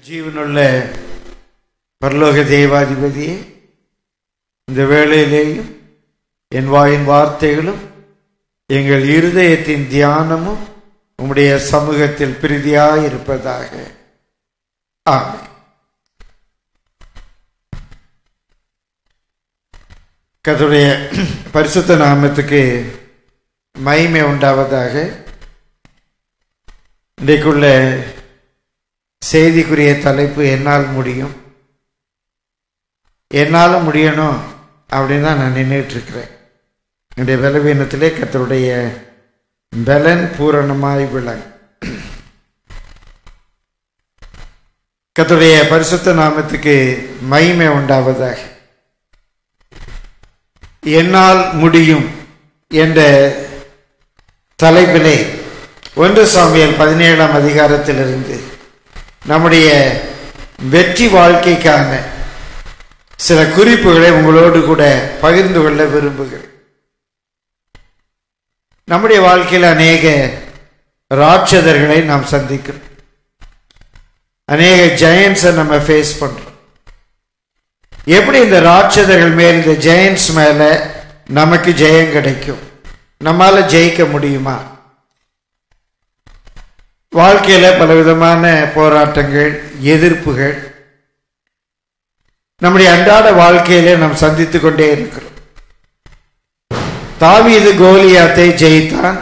ஜீவனுள்ள பரலோக தேவாதிபதியே இந்த வேளையிலேயும் என் வாயின் வார்த்தைகளும் எங்கள் இருதயத்தின் தியானமும் உம்முடைய சமூகத்தில் பிரீதியாய் இருப்பதாக ஆமென் கர்த்தருடைய பரிசுத்த நாமத்துக்கு மகிமை உண்டாவதாக இன்றைக்குள்ள செய்திக்குரிய தலைப்பு என்னால் முடியும் என்னால் முடியணும் அப்படின்னு தான் நான் நின்றுட்டு இருக்கிறேன் என்னுடைய பலவீனத்திலே கர்த்தருடைய பலன் பூரணமாய் விளங் கர்த்தருடைய பரிசுத்த நாமத்துக்கு மகிமை உண்டாவதாக என்னால் முடியும் என்ற தலைப்பிலே ஒன்று சாமியல் பதினேழாம் அதிகாரத்திலிருந்து நம்முடைய வெற்றி வாழ்க்கைக்கான சில குறிப்புகளை உங்களோடு கூட பகிர்ந்து கொள்ள விரும்புகிறேன் நம்முடைய வாழ்க்கையில் அநேக ராட்சதர்களை நாம் சந்திக்கிறோம் அநேக ஜெயன்ஸை நம்ம ஃபேஸ் பண்றோம் எப்படி இந்த ராட்சதர்கள் மேல் இந்த ஜெயன்ஸ் மேல நமக்கு ஜெயம் கிடைக்கும் நம்மால ஜெயிக்க முடியுமா வாழ்க்கையில பலவிதமான போராட்டங்கள் எதிர்ப்புகள் நம்முடைய அன்றாட வாழ்க்கையில நாம் சந்தித்துக் கொண்டே இருக்கிறோம் தாவீது கோலியாத்தை ஜெயித்தான்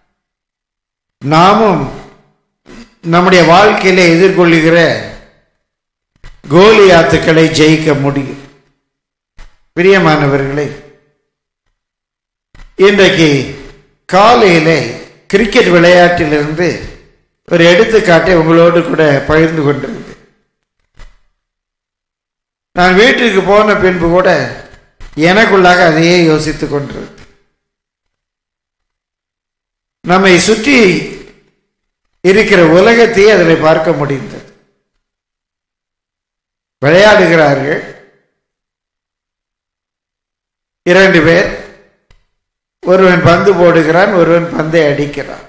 நாமும் நம்முடைய வாழ்க்கையில எதிர்கொள்ளுகிற கோலியாத்துக்களை ஜெயிக்க முடியும் பிரியமானவர்களே இன்றைக்கு காலையிலே கிரிக்கெட் விளையாட்டிலிருந்து ஒரு எடுத்துக்காட்டை உங்களோடு கூட பகிர்ந்து கொண்டிருந்தேன் நான் வீட்டுக்கு போன பின்பு கூட எனக்குள்ளாக அதையே யோசித்துக் கொண்டிருந்தேன் நம்மை சுற்றி இருக்கிற உலகத்தையே அதில் பார்க்க முடிந்தது விளையாடுகிறார்கள் இரண்டு பேர் ஒருவன் பந்து போடுகிறான் ஒருவன் பந்தை அடிக்கிறான்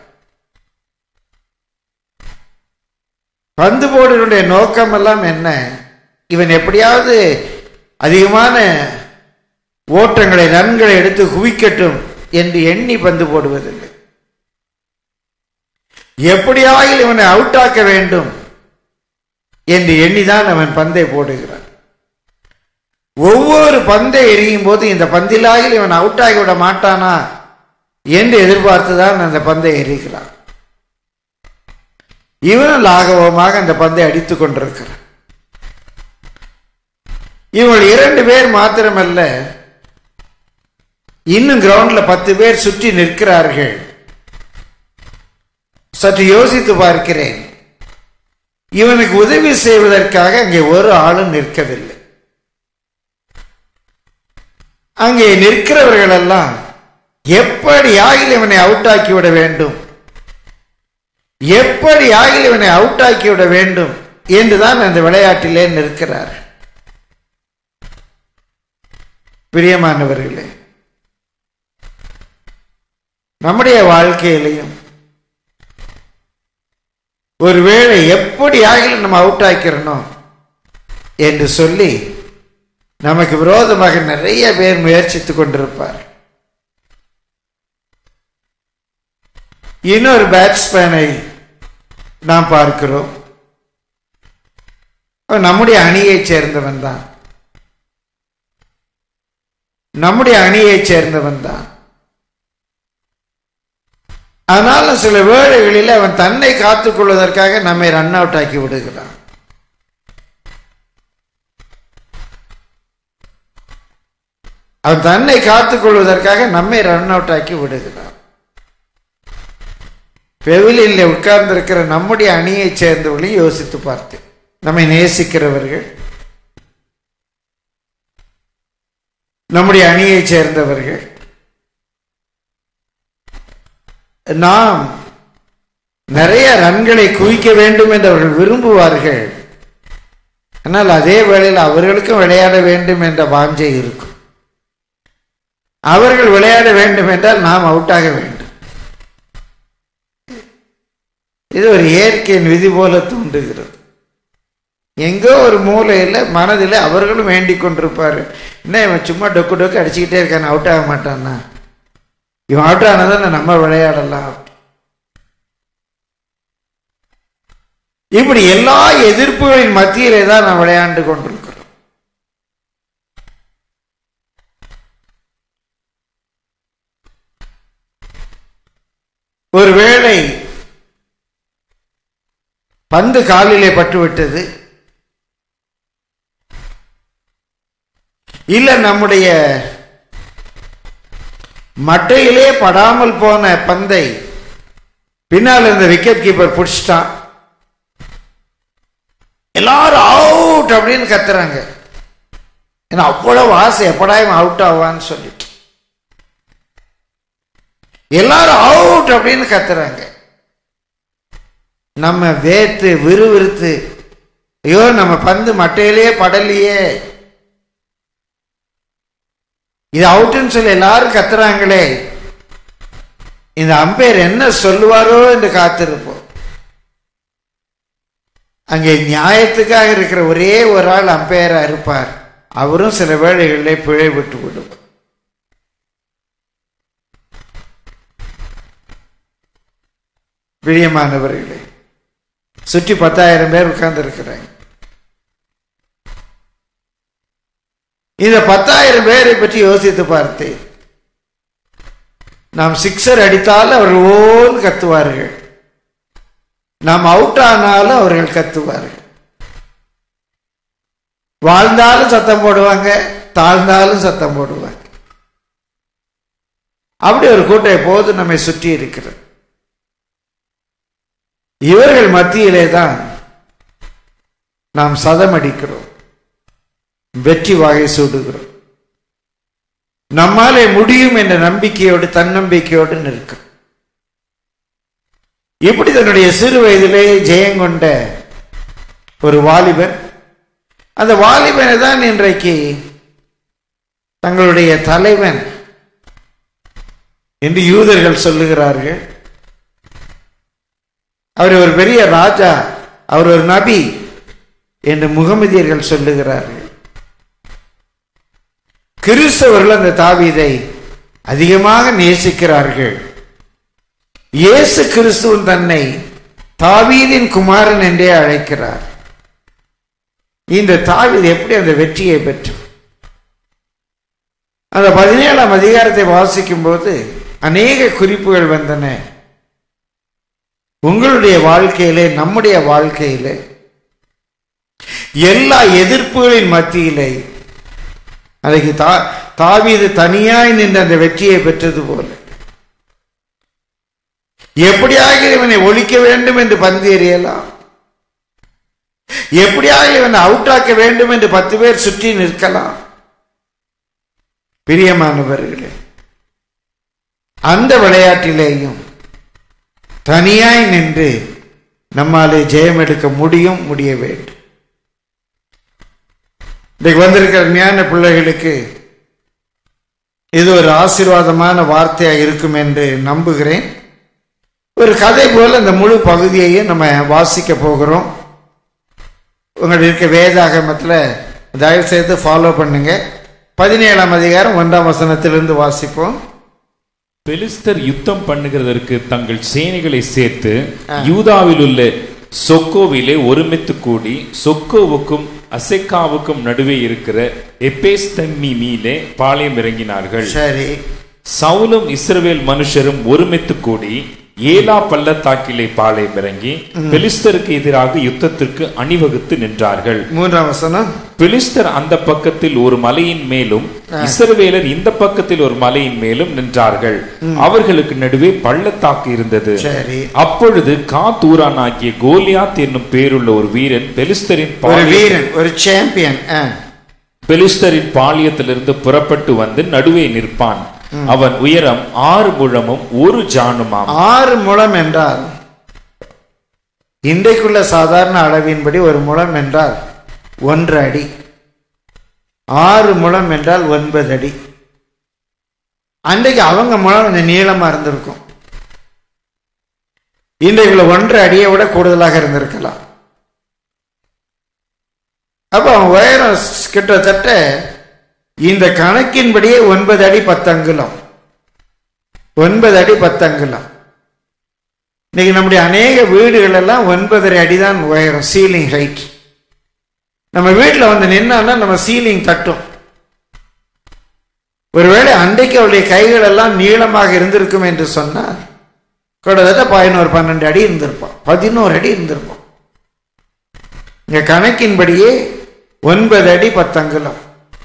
பந்து போடுவனுடைய நோக்கம் எல்லாம் என்ன இவன் எப்படியாவது அதிகமான ஓட்டங்களை ரன்களை எடுத்து குவிக்கட்டும் என்று எண்ணி பந்து போடுவதில்லை எப்படியாக இவனை அவுட் ஆக்க வேண்டும் என்று எண்ணிதான் அவன் பந்தை போடுகிறான் ஒவ்வொரு பந்தை எரியும் போது இந்த பந்திலாகில் இவன் அவுட் ஆகிவிட மாட்டானா என்று எதிர்பார்த்துதான் அந்த பந்தை எரிகிறான் இவனும் லாகவமாக அந்த பந்தை அடித்துக் கொண்டிருக்கிறான் இவள் இரண்டு பேர் மாத்திரமல்ல இன்னும் கிரவுண்ட்ல பத்து பேர் சுற்றி நிற்கிறார்கள் சற்று யோசித்து பார்க்கிறேன் இவனுக்கு உதவி செய்வதற்காக அங்கே ஒரு ஆளும் நிற்கவில்லை அங்கே நிற்கிறவர்கள் எல்லாம் எப்படி ஆகில் இவனை அவுட் ஆக்கிவிட வேண்டும் எப்படி ஆகில் இவனை அவுட் ஆக்கிவிட வேண்டும் என்றுதான் அந்த விளையாட்டிலே நிற்கிறார் பிரியமானவர்களே நம்முடைய வாழ்க்கையிலையும் ஒருவேளை எப்படி ஆகிலும் நம்ம அவுட் ஆக்கிறணும் என்று சொல்லி நமக்கு விரோதமாக நிறைய பேர் முயற்சித்துக் கொண்டிருப்பார் இன்னொரு பேட்ஸ்மேனை நாம் பார்க்கிறோம் அவன் நம்முடைய அணியைச் சேர்ந்தவன் தான் நம்முடைய அணியைச் சேர்ந்தவன் தான் ஆனாலும் சில வேளைகளில் அவன் தன்னை காத்துக் கொள்வதற்காக நம்மை ரன் அவுட் ஆக்கி விடுகிறான் அவன் தன்னை காத்துக் கொள்வதற்காக நம்மை ரன் அவுட் ஆக்கி விடுகிறான் பெவிலியில் உட்கார்ந்திருக்கிற நம்முடைய அணியைச் சேர்ந்தவர்களையும் யோசித்து பார்த்தேன் நம்மை நேசிக்கிறவர்கள் நம்முடைய அணியைச் சேர்ந்தவர்கள் நாம் நிறைய ரன்களை குவிக்க வேண்டும் என்று அவர்கள் விரும்புவார்கள் ஆனால் அதே வேளையில் அவர்களுக்கும் விளையாட வேண்டும் என்ற வாஞ்சை இருக்கும் அவர்கள் விளையாட வேண்டும் என்றால் நாம் அவுட் ஆக வேண்டும் இது ஒரு இயற்கையின் விதி போல தோன்றுகிறது எங்கோ ஒரு மூலையில் மனதில் அவர்களும் வேண்டிக் கொண்டிருப்பார் என்ன இவன் சும்மா டொக்கு டொக்கு அடிச்சுக்கிட்டே இருக்கான் அவுட் ஆக மாட்டான்னா இவன் அவுட் ஆனதான் நம்ம விளையாடலாம் இப்படி எல்லா எதிர்ப்புகளின் மத்தியிலே தான் நாம் விளையாண்டு கொண்டிருக்கிறோம் ஒருவேளை பந்து காலிலே பட்டுவிட்டது இல்ல நம்முடைய மட்டையிலே படாமல் போன பந்தை பின்னால் இருந்த விக்கெட் கீப்பர் பிடிச்சிட்டான் எல்லாரும் அவுட் அப்படின்னு கத்துறாங்க ஏன்னா அவ்வளவு ஆசை எப்படா இவன் அவுட் ஆவான்னு சொல்லிட்டு எல்லாரும் அவுட் அப்படின்னு கத்துறாங்க நம்ம வேத்து விறுவிறுத்து ஐயோ நம்ம பந்து மட்டையிலே படலையே இது அவுட்டுன்னு சொல்லி எல்லாரும் கத்துறாங்களே இந்த அம்பையர் என்ன சொல்லுவாரோ என்று காத்திருப்போம் அங்கே நியாயத்துக்காக இருக்கிற ஒரே ஒரு ஆள் அம்பையரா இருப்பார் அவரும் சில வேளைகளிலே பிழை விட்டு விடுவார் பிரியமானவர்களே சுற்றி பத்தாயிரம் பேர் உட்கார்ந்து இருக்கிறாங்க இந்த பத்தாயிரம் பேரை பற்றி யோசித்து பார்த்தேன் நாம் சிக்ஸர் அடித்தால் அவர்கள் ஓன்னு கத்துவார்கள் நாம் அவுட் ஆனாலும் அவர்கள் கத்துவார்கள் வாழ்ந்தாலும் சத்தம் போடுவாங்க தாழ்ந்தாலும் சத்தம் போடுவாங்க அப்படி ஒரு கூட்டம் எப்போது நம்மை சுற்றி இருக்கிறது இவர்கள் மத்தியிலே தான் நாம் சதம் அடிக்கிறோம் வெற்றி வாகை சூடுகிறோம் நம்மாலே முடியும் என்ற நம்பிக்கையோடு தன்னம்பிக்கையோடு நிற்கிறோம் இப்படி தன்னுடைய சிறு வயதிலே ஜெயங்கொண்ட ஒரு வாலிபன் அந்த வாலிபனை தான் இன்றைக்கு தங்களுடைய தலைவன் என்று யூதர்கள் சொல்லுகிறார்கள் அவர் ஒரு பெரிய ராஜா அவர் ஒரு நபி என்று முகமதியர்கள் சொல்லுகிறார்கள் கிறிஸ்தவர்கள் அந்த தாவீதை அதிகமாக நேசிக்கிறார்கள் இயேசு கிறிஸ்துவன் தன்னை தாவீதின் குமாரன் என்றே அழைக்கிறார் இந்த தாவீது எப்படி அந்த வெற்றியை பெற்று அந்த பதினேழாம் அதிகாரத்தை வாசிக்கும் போது அநேக குறிப்புகள் வந்தன உங்களுடைய வாழ்க்கையிலே நம்முடைய வாழ்க்கையிலே எல்லா எதிர்ப்புகளின் மத்தியிலே அன்றைக்கு தா தாவீது தனியாய் நின்று அந்த வெற்றியை பெற்றது போல எப்படியாக இவனை ஒழிக்க வேண்டும் என்று பந்து எறியலாம் எப்படியாக இவனை அவுட்டாக்க வேண்டும் என்று பத்து பேர் சுற்றி நிற்கலாம் பிரியமானவர்களே அந்த விளையாட்டிலேயும் தனியாய் நின்று நம்மாலே ஜெயம் எடுக்க முடியும் முடிய வேண்டும் இன்றைக்கு வந்திருக்கிற ஞான பிள்ளைகளுக்கு இது ஒரு ஆசீர்வாதமான வார்த்தையாக இருக்கும் என்று நம்புகிறேன் ஒரு கதை போல இந்த முழு பகுதியையும் நம்ம வாசிக்க போகிறோம் உங்களுடைய இருக்க வேதாகமத்தில் தயவு செய்து ஃபாலோ பண்ணுங்க பதினேழாம் அதிகாரம் ஒன்றாம் வசனத்திலிருந்து வாசிப்போம் பெலிஸ்தர் யுத்தம் பண்ணுகிறதற்கு தங்கள் சேனைகளை சேர்த்து யூதாவில் உள்ள சொக்கோவிலே ஒருமித்து கூடி சொக்கோவுக்கும் அசெக்காவுக்கும் நடுவே இருக்கிற எபேஸ்தம்மி மீலே பாளையம் இறங்கினார்கள் சரி சவுலும் இஸ்ரவேல் மனுஷரும் ஒருமித்து கூடி ஏலா பள்ளத்தாக்கிலே பாளையம் இறங்கி பெலிஸ்தருக்கு எதிராக யுத்தத்திற்கு அணிவகுத்து நின்றார்கள் மூன்றாம் வசனம் பெலிஸ்தர் அந்த பக்கத்தில் ஒரு மலையின் மேலும் இஸ்ரவேலர் இந்த பக்கத்தில் ஒரு மலையின் மேலும் நின்றார்கள் அவர்களுக்கு நடுவே பள்ளத்தாக்கு இருந்தது சரி அப்பொழுது காத்தூரான் ஆகிய கோலியாத் என்னும் பேருள்ள ஒரு வீரன் பெலிஸ்தரின் ஒரு பாளைய- வீரன் ஒரு சாம்பியன் பெலிஸ்தரின் பாளையத்திலிருந்து புறப்பட்டு வந்து நடுவே நிற்பான் அவன் உயரம் ஆறு முழமும் ஒரு ஜானுமாம் ஆறு முழம் என்றால் இன்றைக்குள்ள சாதாரண அளவின்படி ஒரு முழம் என்றால் ஒன்று அடி ஆறு முழம் என்றால் ஒன்பது அடி அன்றைக்கு அவங்க முழம் இந்த நீளமா இருந்திருக்கும் இன்றைக்குள்ள ஒன்றரை அடியை விட கூடுதலாக இருந்திருக்கலாம் அப்போ அவன் உயரம் கிட்டத்தட்ட இந்த கணக்கின்படியே ஒன்பது அடி பத்து அங்குலம் ஒன்பது அடி பத்து அங்குலம் இன்னைக்கு நம்முடைய அநேக வீடுகள் எல்லாம் ஒன்பதரை அடி தான் உயரம் சீலிங் ஹைட் நம்ம வீட்டில் வந்து நின்னான்னா நம்ம சீலிங் தட்டும் ஒருவேளை அன்றைக்கு அவளுடைய கைகள் எல்லாம் நீளமாக இருந்திருக்கும் என்று சொன்னால் கிட்டத்தட்ட பதினோரு பன்னெண்டு அடி இருந்திருப்பான் பதினோரு அடி இருந்திருப்பான் இங்க கணக்கின்படியே ஒன்பது அடி பத்தங்குலம்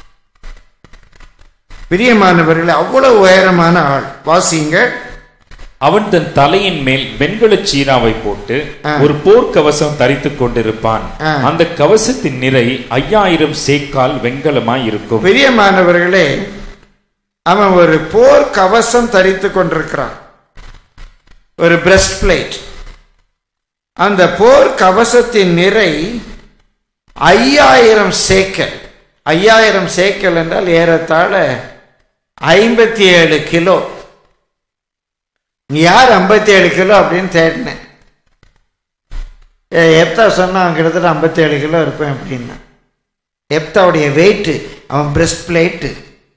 பிரியமானவர்களே அவ்வளவு உயரமான ஆள் வாசிங்க அவன் தன் தலையின் மேல் வெண்கலச் சீராவை போட்டு ஆ. ஒரு போர்க்கவசம் தரித்துக் கொண்டிருப்பான் ஆ. அந்த கவசத்தின் நிறை ஐயாயிரம் சேக்கால் வெண்கலமாய் இருக்கும் பிரியமானவர்களே அவன் ஒரு போர் கவசம் தரித்து கொண்டிருக்கிறான் ஒரு பிரஸ்ட் பிளேட் அந்த போர் கவசத்தின் நிறை ஐயாயிரம் சேக்கல் ஐயாயிரம் சேக்கல் என்றால் ஏறத்தாழ ஐம்பத்தி ஏழு கிலோ நீ யார் ஐம்பத்தி ஏழு கிலோ அப்படின்னு தேடினேன் ஏ, எப்தா சொன்னா அவன் கிட்டத்தட்ட ஐம்பத்தி ஏழு கிலோ இருப்பேன் அப்படின்னா எப்தாவுடைய வெயிட்டு அவன் பிரஸ்ட் பிளேட்டு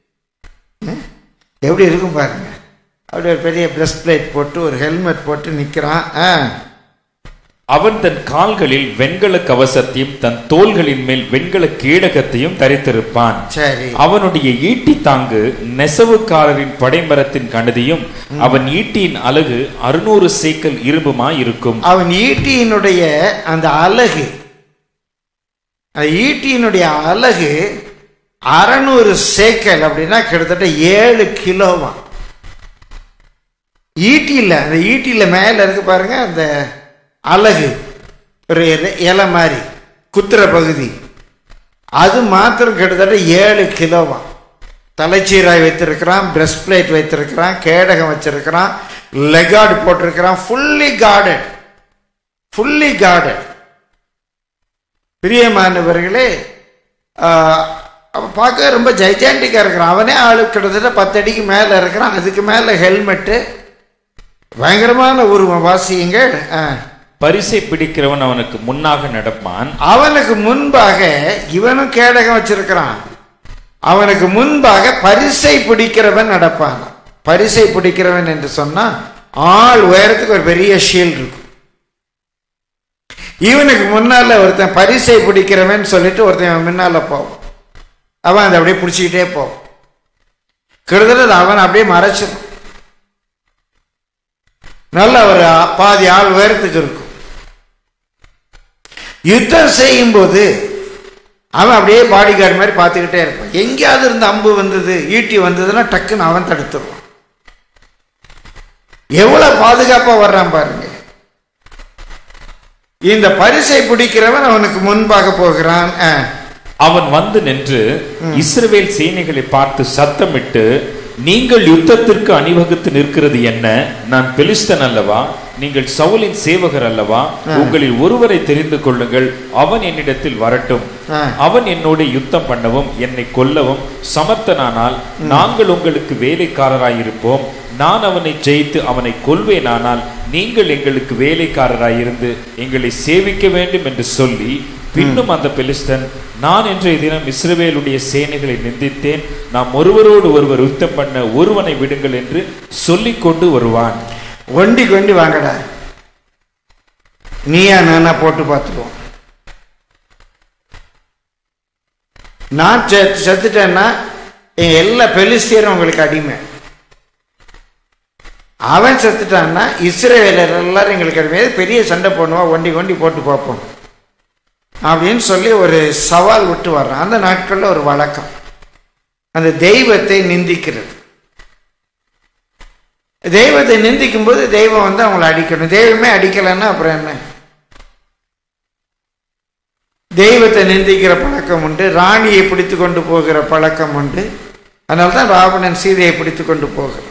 எப்படி இருக்கும் பாருங்க அப்படி ஒரு பெரிய பிரஸ்ட் பிளேட் போட்டு ஒரு ஹெல்மெட் போட்டு நிற்கிறான் ஆ அவன் தன் கால்களில் வெண்கல கவசத்தையும் தன் தோள்களின் மேல் வெண்கல கேடகத்தையும் தரித்திருப்பான் சரி அவனுடைய ஈட்டி தாங்கு நெசவுக்காரரின் படைமரத்தின் கனதியும் அவன் ஈட்டியின் அலகு அறுநூறு சேக்கல் இரும்புமாய் இருக்கும் அவன் ஈட்டியினுடைய அந்த அலகு அந்த ஈட்டியினுடைய அலகு அறநூறு சேக்கல் அப்படின்னா கிட்டத்தட்ட ஏழு கிலோவா ஈட்டியில் அந்த ஈட்டியில் மேலே இருக்கு பாருங்க அந்த அலகு ஒரு இலை- இலை மாதிரி குத்துற பகுதி அது மாத்திரம் கிட்டத்தட்ட ஏழு கிலோவா தலைச்சீராய் வைத்திருக்கிறான் பிரஸ்ட் பிளேட் வைத்திருக்கிறான் கேடகம் வச்சிருக்கிறான் லெகார்டு போட்டிருக்கிறான் ஃபுல்லி கார்டட் ஃபுல்லி கார்டட் பிரியமானவர்களே ஆஹ், அவன் பார்க்க ரொம்ப ஜைஜாண்டிக்காக இருக்கிறான் அவனே ஆளு கிட்டத்தட்ட பத்து அடிக்கு மேலே இருக்கிறான் அதுக்கு மேலே ஹெல்மெட்டு பயங்கரமான உருவம் வாசியுங்க ஆ. பரிசை பிடிக்கிறவன் அவனுக்கு முன்னாக நடப்பான் அவனுக்கு முன்பாக இவனும் கேடகம் வச்சிருக்கிறான் அவனுக்கு முன்பாக பரிசை பிடிக்கிறவன் நடப்பான் பரிசை பிடிக்கிறவன் என்று சொன்னா ஆள் உயரத்துக்கு ஒரு பெரிய ஷீல்டு இருக்கும் இவனுக்கு முன்னால ஒருத்தன் பரிசை பிடிக்கிறவன் சொல்லிட்டு ஒருத்தன் இவன் முன்னால போவான் அவன் அதை அப்படியே பிடிச்சிக்கிட்டே போவான் கிட்டத்தட்ட அவன் அப்படியே மறைச்சிடும் நல்ல ஒரு பாதி ஆள் உயரத்துக்கு இருக்கும் யுத்தம் செய்யும்போது அவன் அப்படியே பாடி கார்டு மாதிரி பார்த்துக்கிட்டே இருப்பான் எங்கேயாவது இருந்து அம்பு வந்தது ஈட்டி வந்ததுன்னா டக்குன்னு அவன் தடுத்துருவான் எவ்வளவு பாதுகாப்பா வர்றான் பாருங்க இந்த பரிசை பிடிக்கிறவன் அவனுக்கு முன்பாக போகிறான் ஆ. அவன் வந்து நின்று இஸ்ரவேல் சேனைகளை பார்த்து சத்தமிட்டு நீங்கள் யுத்தத்திற்கு அணிவகுத்து நிற்கிறது என்ன நான் பெலிஸ்தன் அல்லவா நீங்கள் சவுலின் சேவகர் அல்லவா உங்களில் ஒருவரை தெரிந்து கொள்ளுங்கள் அவன் என்னிடத்தில் வரட்டும் ஆ. அவன் என்னோட யுத்தம் பண்ணவும் என்னை கொல்லவும் சமர்த்தனானால் நாங்கள் உங்களுக்கு வேலைக்காரராயிருப்போம் நான் அவனை ஜெயித்து அவனை கொல்வேனானால் நீங்கள் எங்களுக்கு வேலைக்காரராயிருந்து எங்களை சேவிக்க வேண்டும் என்று சொல்லி பின்னும் அந்த பெலிஸ்தன் நான் இன்றைய தினம் இஸ்ரவேலுடைய சேனைகளை நிந்தித்தேன் நாம் ஒருவரோடு ஒருவர் யுத்தம் பண்ண ஒருவனை விடுங்கள் என்று சொல்லிக் கொண்டு வருவான் ஒண்டி கொண்டி வாங்கடா நீயா நானா போட்டு பார்த்துக்குவோம் நான் செத்து செத்துட்டேன்னா என் எல்லா பெலிஸ்தியரும் உங்களுக்கு அடிமை அவன் செத்துட்டான்னா இஸ்ரேலர் எல்லாரும் எங்களுக்கு அடிமை பெரிய சண்டை போடுவா ஒண்டி கொண்டி போட்டு பார்ப்போம் அப்படின்னு சொல்லி ஒரு சவால் விட்டு வர்றான் அந்த நாட்களில் ஒரு வழக்கம் அந்த தெய்வத்தை நிந்திக்கிறது தெய்வத்தை நிந்திக்கும் போது தெய்வம் வந்து அவங்கள அடிக்கணும் தெய்வமே அடிக்கலைன்னா அப்புறம் என்ன தெய்வத்தை நிந்திக்கிற பழக்கம் உண்டு ராணியை பிடித்து கொண்டு போகிற பழக்கம் உண்டு அதனால தான் ராவணன் சீதையை பிடித்து கொண்டு போகிறான்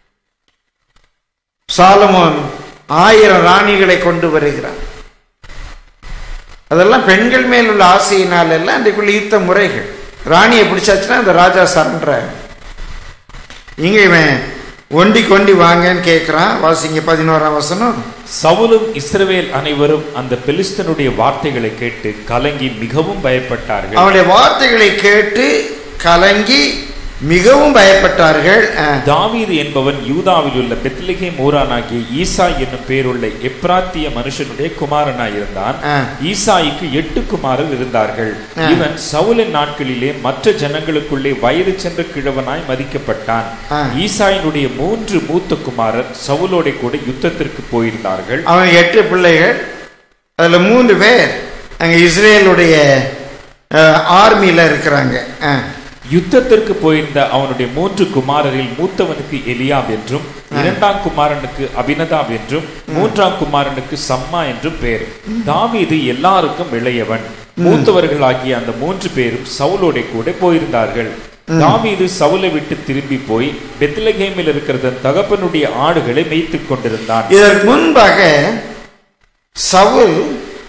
சாலமோன் ஆயிரம் ராணிகளை கொண்டு வருகிறான் அதெல்லாம் பெண்கள் மேல் உள்ள ஆசையினால் எல்லாம் அன்றைக்குள்ள ஈர்த்த முறைகள் ராணியை பிடிச்சாச்சுன்னா அந்த ராஜா சரண்ட இங்க இவன் ஒண்டி கொண்டி வாங்கன்னு கேட்குறான் வாசிங்க பதினோராம் வசனம் சவுலும் இஸ்ரவேல் அனைவரும் அந்த பெலிஸ்தனுடைய வார்த்தைகளை கேட்டு கலங்கி மிகவும் பயப்பட்டார்கள் அவனுடைய வார்த்தைகளை கேட்டு கலங்கி மிகவும் பயப்பட்டார்கள் அஹ், தாவீது என்பவன் யூதாவில் உள்ள பெத்லகேம் ஊரானாகிய ஈசா என்னும் பேருள்ள எப்ராத்திய மனுஷனுடைய குமாரனாயிருந்தான் ஆ. ஈசாய்க்கு எட்டு குமாரர் இருந்தார்கள் ஆ. இவன் சவுலின் நாட்களிலே மற்ற ஜனங்களுக்குள்ளே வயது சென்ற கிழவனாய் மதிக்கப்பட்டான் ஆ. ஈசாயினுடைய மூன்று மூத்த குமாரர் சவுலோட கூட யுத்தத்திற்கு போயிருந்தார்கள் அவன் எட்டு பிள்ளைகள் அதுல மூன்று பேர் அங்க இஸ்ரேலுடைய ஆர்மியில இருக்கிறாங்க அஹ், யுத்தத்திற்கு போயிருந்த அவனுடைய மூன்று குமாரரில் மூத்தவனுக்கு எலியாப் என்றும் இரண்டாம் குமாரனுக்கு அபினதாப் என்றும் மூன்றாம் குமாரனுக்கு சம்மா என்றும் பெயர் தாவீது எல்லாருக்கும் இளையவன் மூத்தவர்களாகிய அந்த மூன்று பேரும் சவுலோட கூட போயிருந்தார்கள் தாவீது சவுலை விட்டு திரும்பி போய் பெத்லகேமில் இருக்கிற தன் தகப்பனுடைய ஆடுகளை மேய்த்துக் கொண்டிருந்தான் இதற்கு முன்பாக சவுல்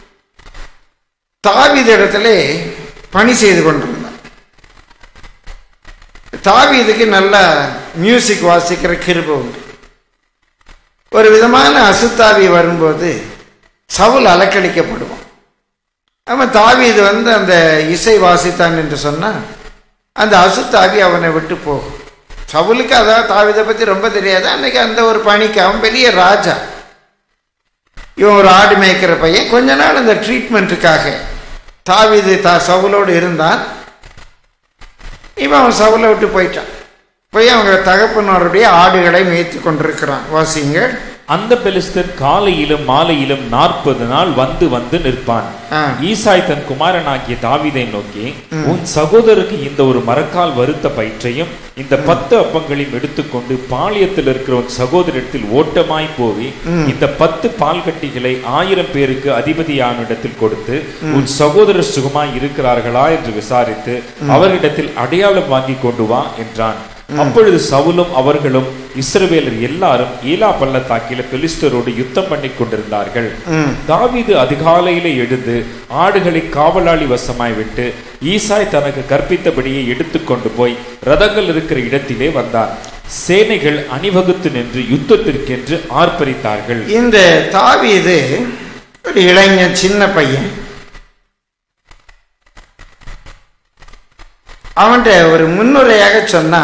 தாவீதிடத்திலே பணி செய்து கொண்டிருந்தான் தாவீதுக்கு நல்ல மியூசிக் வாசிக்கிற கிருபை உண்டு ஒரு விதமான அசுத்தாவி வரும்போது சவுல் அலக்களிக்கப்படுவான் அவன் தாவீது வந்து அந்த இசை வாசித்தான் என்று சொன்னா அந்த அசுத்தாவி அவனை விட்டு போகும் சவுலுக்கு அதான் தாவீதை பத்தி ரொம்ப தெரியாது அன்னைக்கு அந்த ஒரு பணிக்கு அவன் பெரிய ராஜா இவன் ஒரு ஆடு மேய்க்கிற பையன் கொஞ்ச நாள் அந்த ட்ரீட்மெண்ட்டுக்காக தாவீது தா சவுலோடு இருந்தான் இவன் அவன் சவுலை விட்டு போயிட்டான் போய் அவங்க தகப்பனருடைய ஆடுகளை மேய்த்து கொண்டிருக்கிறான் வாசிங்க அந்த பெலிஸ்தர் காலையிலும் மாலையிலும் நாற்பது நாள் வந்து வந்து நிற்பான் ஆ. ஈசாய் தன் குமாரனாகிய தாவீதை நோக்கி உன் சகோதரருக்கு இந்த ஒரு மரக்கால் வருத்த பயிற்றையும் இந்த பத்து அப்பங்களையும் எடுத்துக்கொண்டு பாளையத்தில் இருக்கிற உன் சகோதரத்தில் ஓட்டமாய் போய் இந்த பத்து பால் கட்டிகளை ஆயிரம் பேருக்கு அதிபதியானிடத்தில் கொடுத்து உன் சகோதரர் சுகமாய் இருக்கிறார்களா என்று விசாரித்து அவரிடத்தில் அடையாளம் வாங்கி கொண்டு வா என்றான் அப்பொழுது சவுலும் அவர்களும் இஸ்ரவேலர் எல்லாரும் ஈலா பள்ளத்தாக்கில பெலிஸ்தரோடு யுத்தம் பண்ணி கொண்டிருந்தார்கள் தாவீது அதிகாலையிலே எழுந்து ஆடுகளை காவலாளி வசமாய் விட்டு ஈசாய் தனக்கு கற்பித்தபடியே எடுத்துக்கொண்டு போய் ரதங்கள் இருக்கிற இடத்திலே வந்தான் சேனைகள் அணிவகுத்து நின்று யுத்தத்திற்கென்று ஆர்ப்பரித்தார்கள் இந்த தாவீது ஒரு இளைஞன் சின்ன பையன் அவன்கிட்ட ஒரு முன்னுரையாக சொன்னா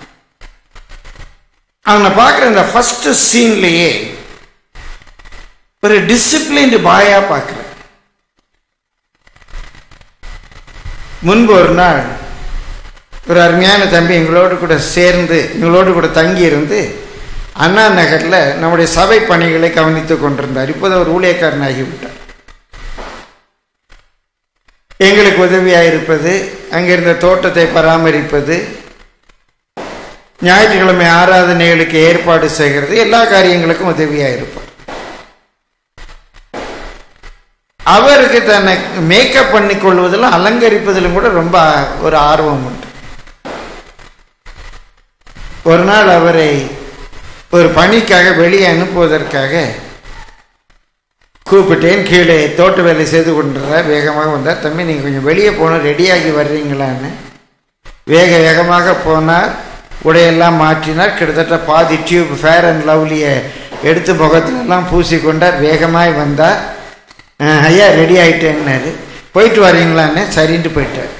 அவனை பார்க்குற இந்த ஃபர்ஸ்ட் சீன்லேயே ஒரு டிசிப்ளின்டு பாயா பார்க்குறேன் முன்பு ஒரு நாள் ஒரு அருமையான தம்பி எங்களோடு கூட சேர்ந்து எங்களோடு கூட தங்கி இருந்து அண்ணா நகரில் நம்முடைய சபை பணிகளை கவனித்துக் கொண்டிருந்தார் இப்போது அவர் ஊழியக்காரன் ஆகிவிட்டார் எங்களுக்கு உதவியாக இருப்பது அங்கிருந்த தோட்டத்தை பராமரிப்பது ஞாயிற்றுக்கிழமை ஆராதனைகளுக்கு ஏற்பாடு செய்கிறது எல்லா காரியங்களுக்கும் உதவியாக இருப்பார் அவருக்கு தன்னை மேக்கப் பண்ணி கொள்வதிலும் அலங்கரிப்பதிலும் கூட ரொம்ப ஒரு ஆர்வம் உண்டு ஒரு நாள் அவரை ஒரு பணிக்காக வெளியே அனுப்புவதற்காக கூப்பிட்டேன் கீழே தோட்ட வேலை செய்து கொண்டிருந்த வேகமாக வந்தார் தம்பி நீங்கள் கொஞ்சம் வெளியே போகணும் ரெடியாகி வர்றீங்களான்னு வேக வேகமாக போனார் உடையெல்லாம் மாற்றினார் கிட்டத்தட்ட பாதி டியூப் ஃபேர் அண்ட் லவ்லியை எடுத்து முகத்திலெல்லாம் பூசிக்கொண்டார் வேகமாய் வந்தார் "அஹ், ஐயா ரெடி ஆயிட்டேன்னாரு போயிட்டு வர்றீங்களான்னு சரின்ட்டு போயிட்டார்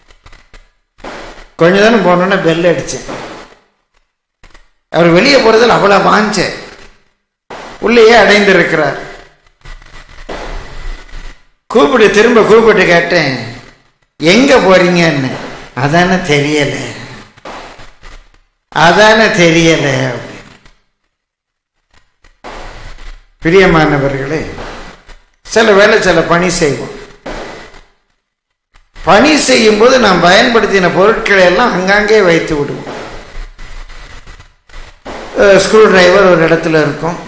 கொஞ்ச நேரம் போனோன்னே பெல் அடித்தேன் அவர் வெளியே போகிறதில் அவ்வளோ வாஞ்ச உள்ளேயே அடைந்திருக்கிறார் கூப்பிட்டு திரும்ப கூப்பிட்டு கேட்டேன் எங்க போறீங்கன்னு அதானே தெரியல அதானே தெரியல அப்படின்னு. பிரியமானவர்களே சில வேளை சில பணி செய்வோம் பணி செய்யும்போது நாம் பயன்படுத்தின பொருட்களை எல்லாம் அங்கங்கே வைத்து விடுவோம் ஸ்க்ரூ டிரைவர் ஒரு இடத்துல இருக்கும்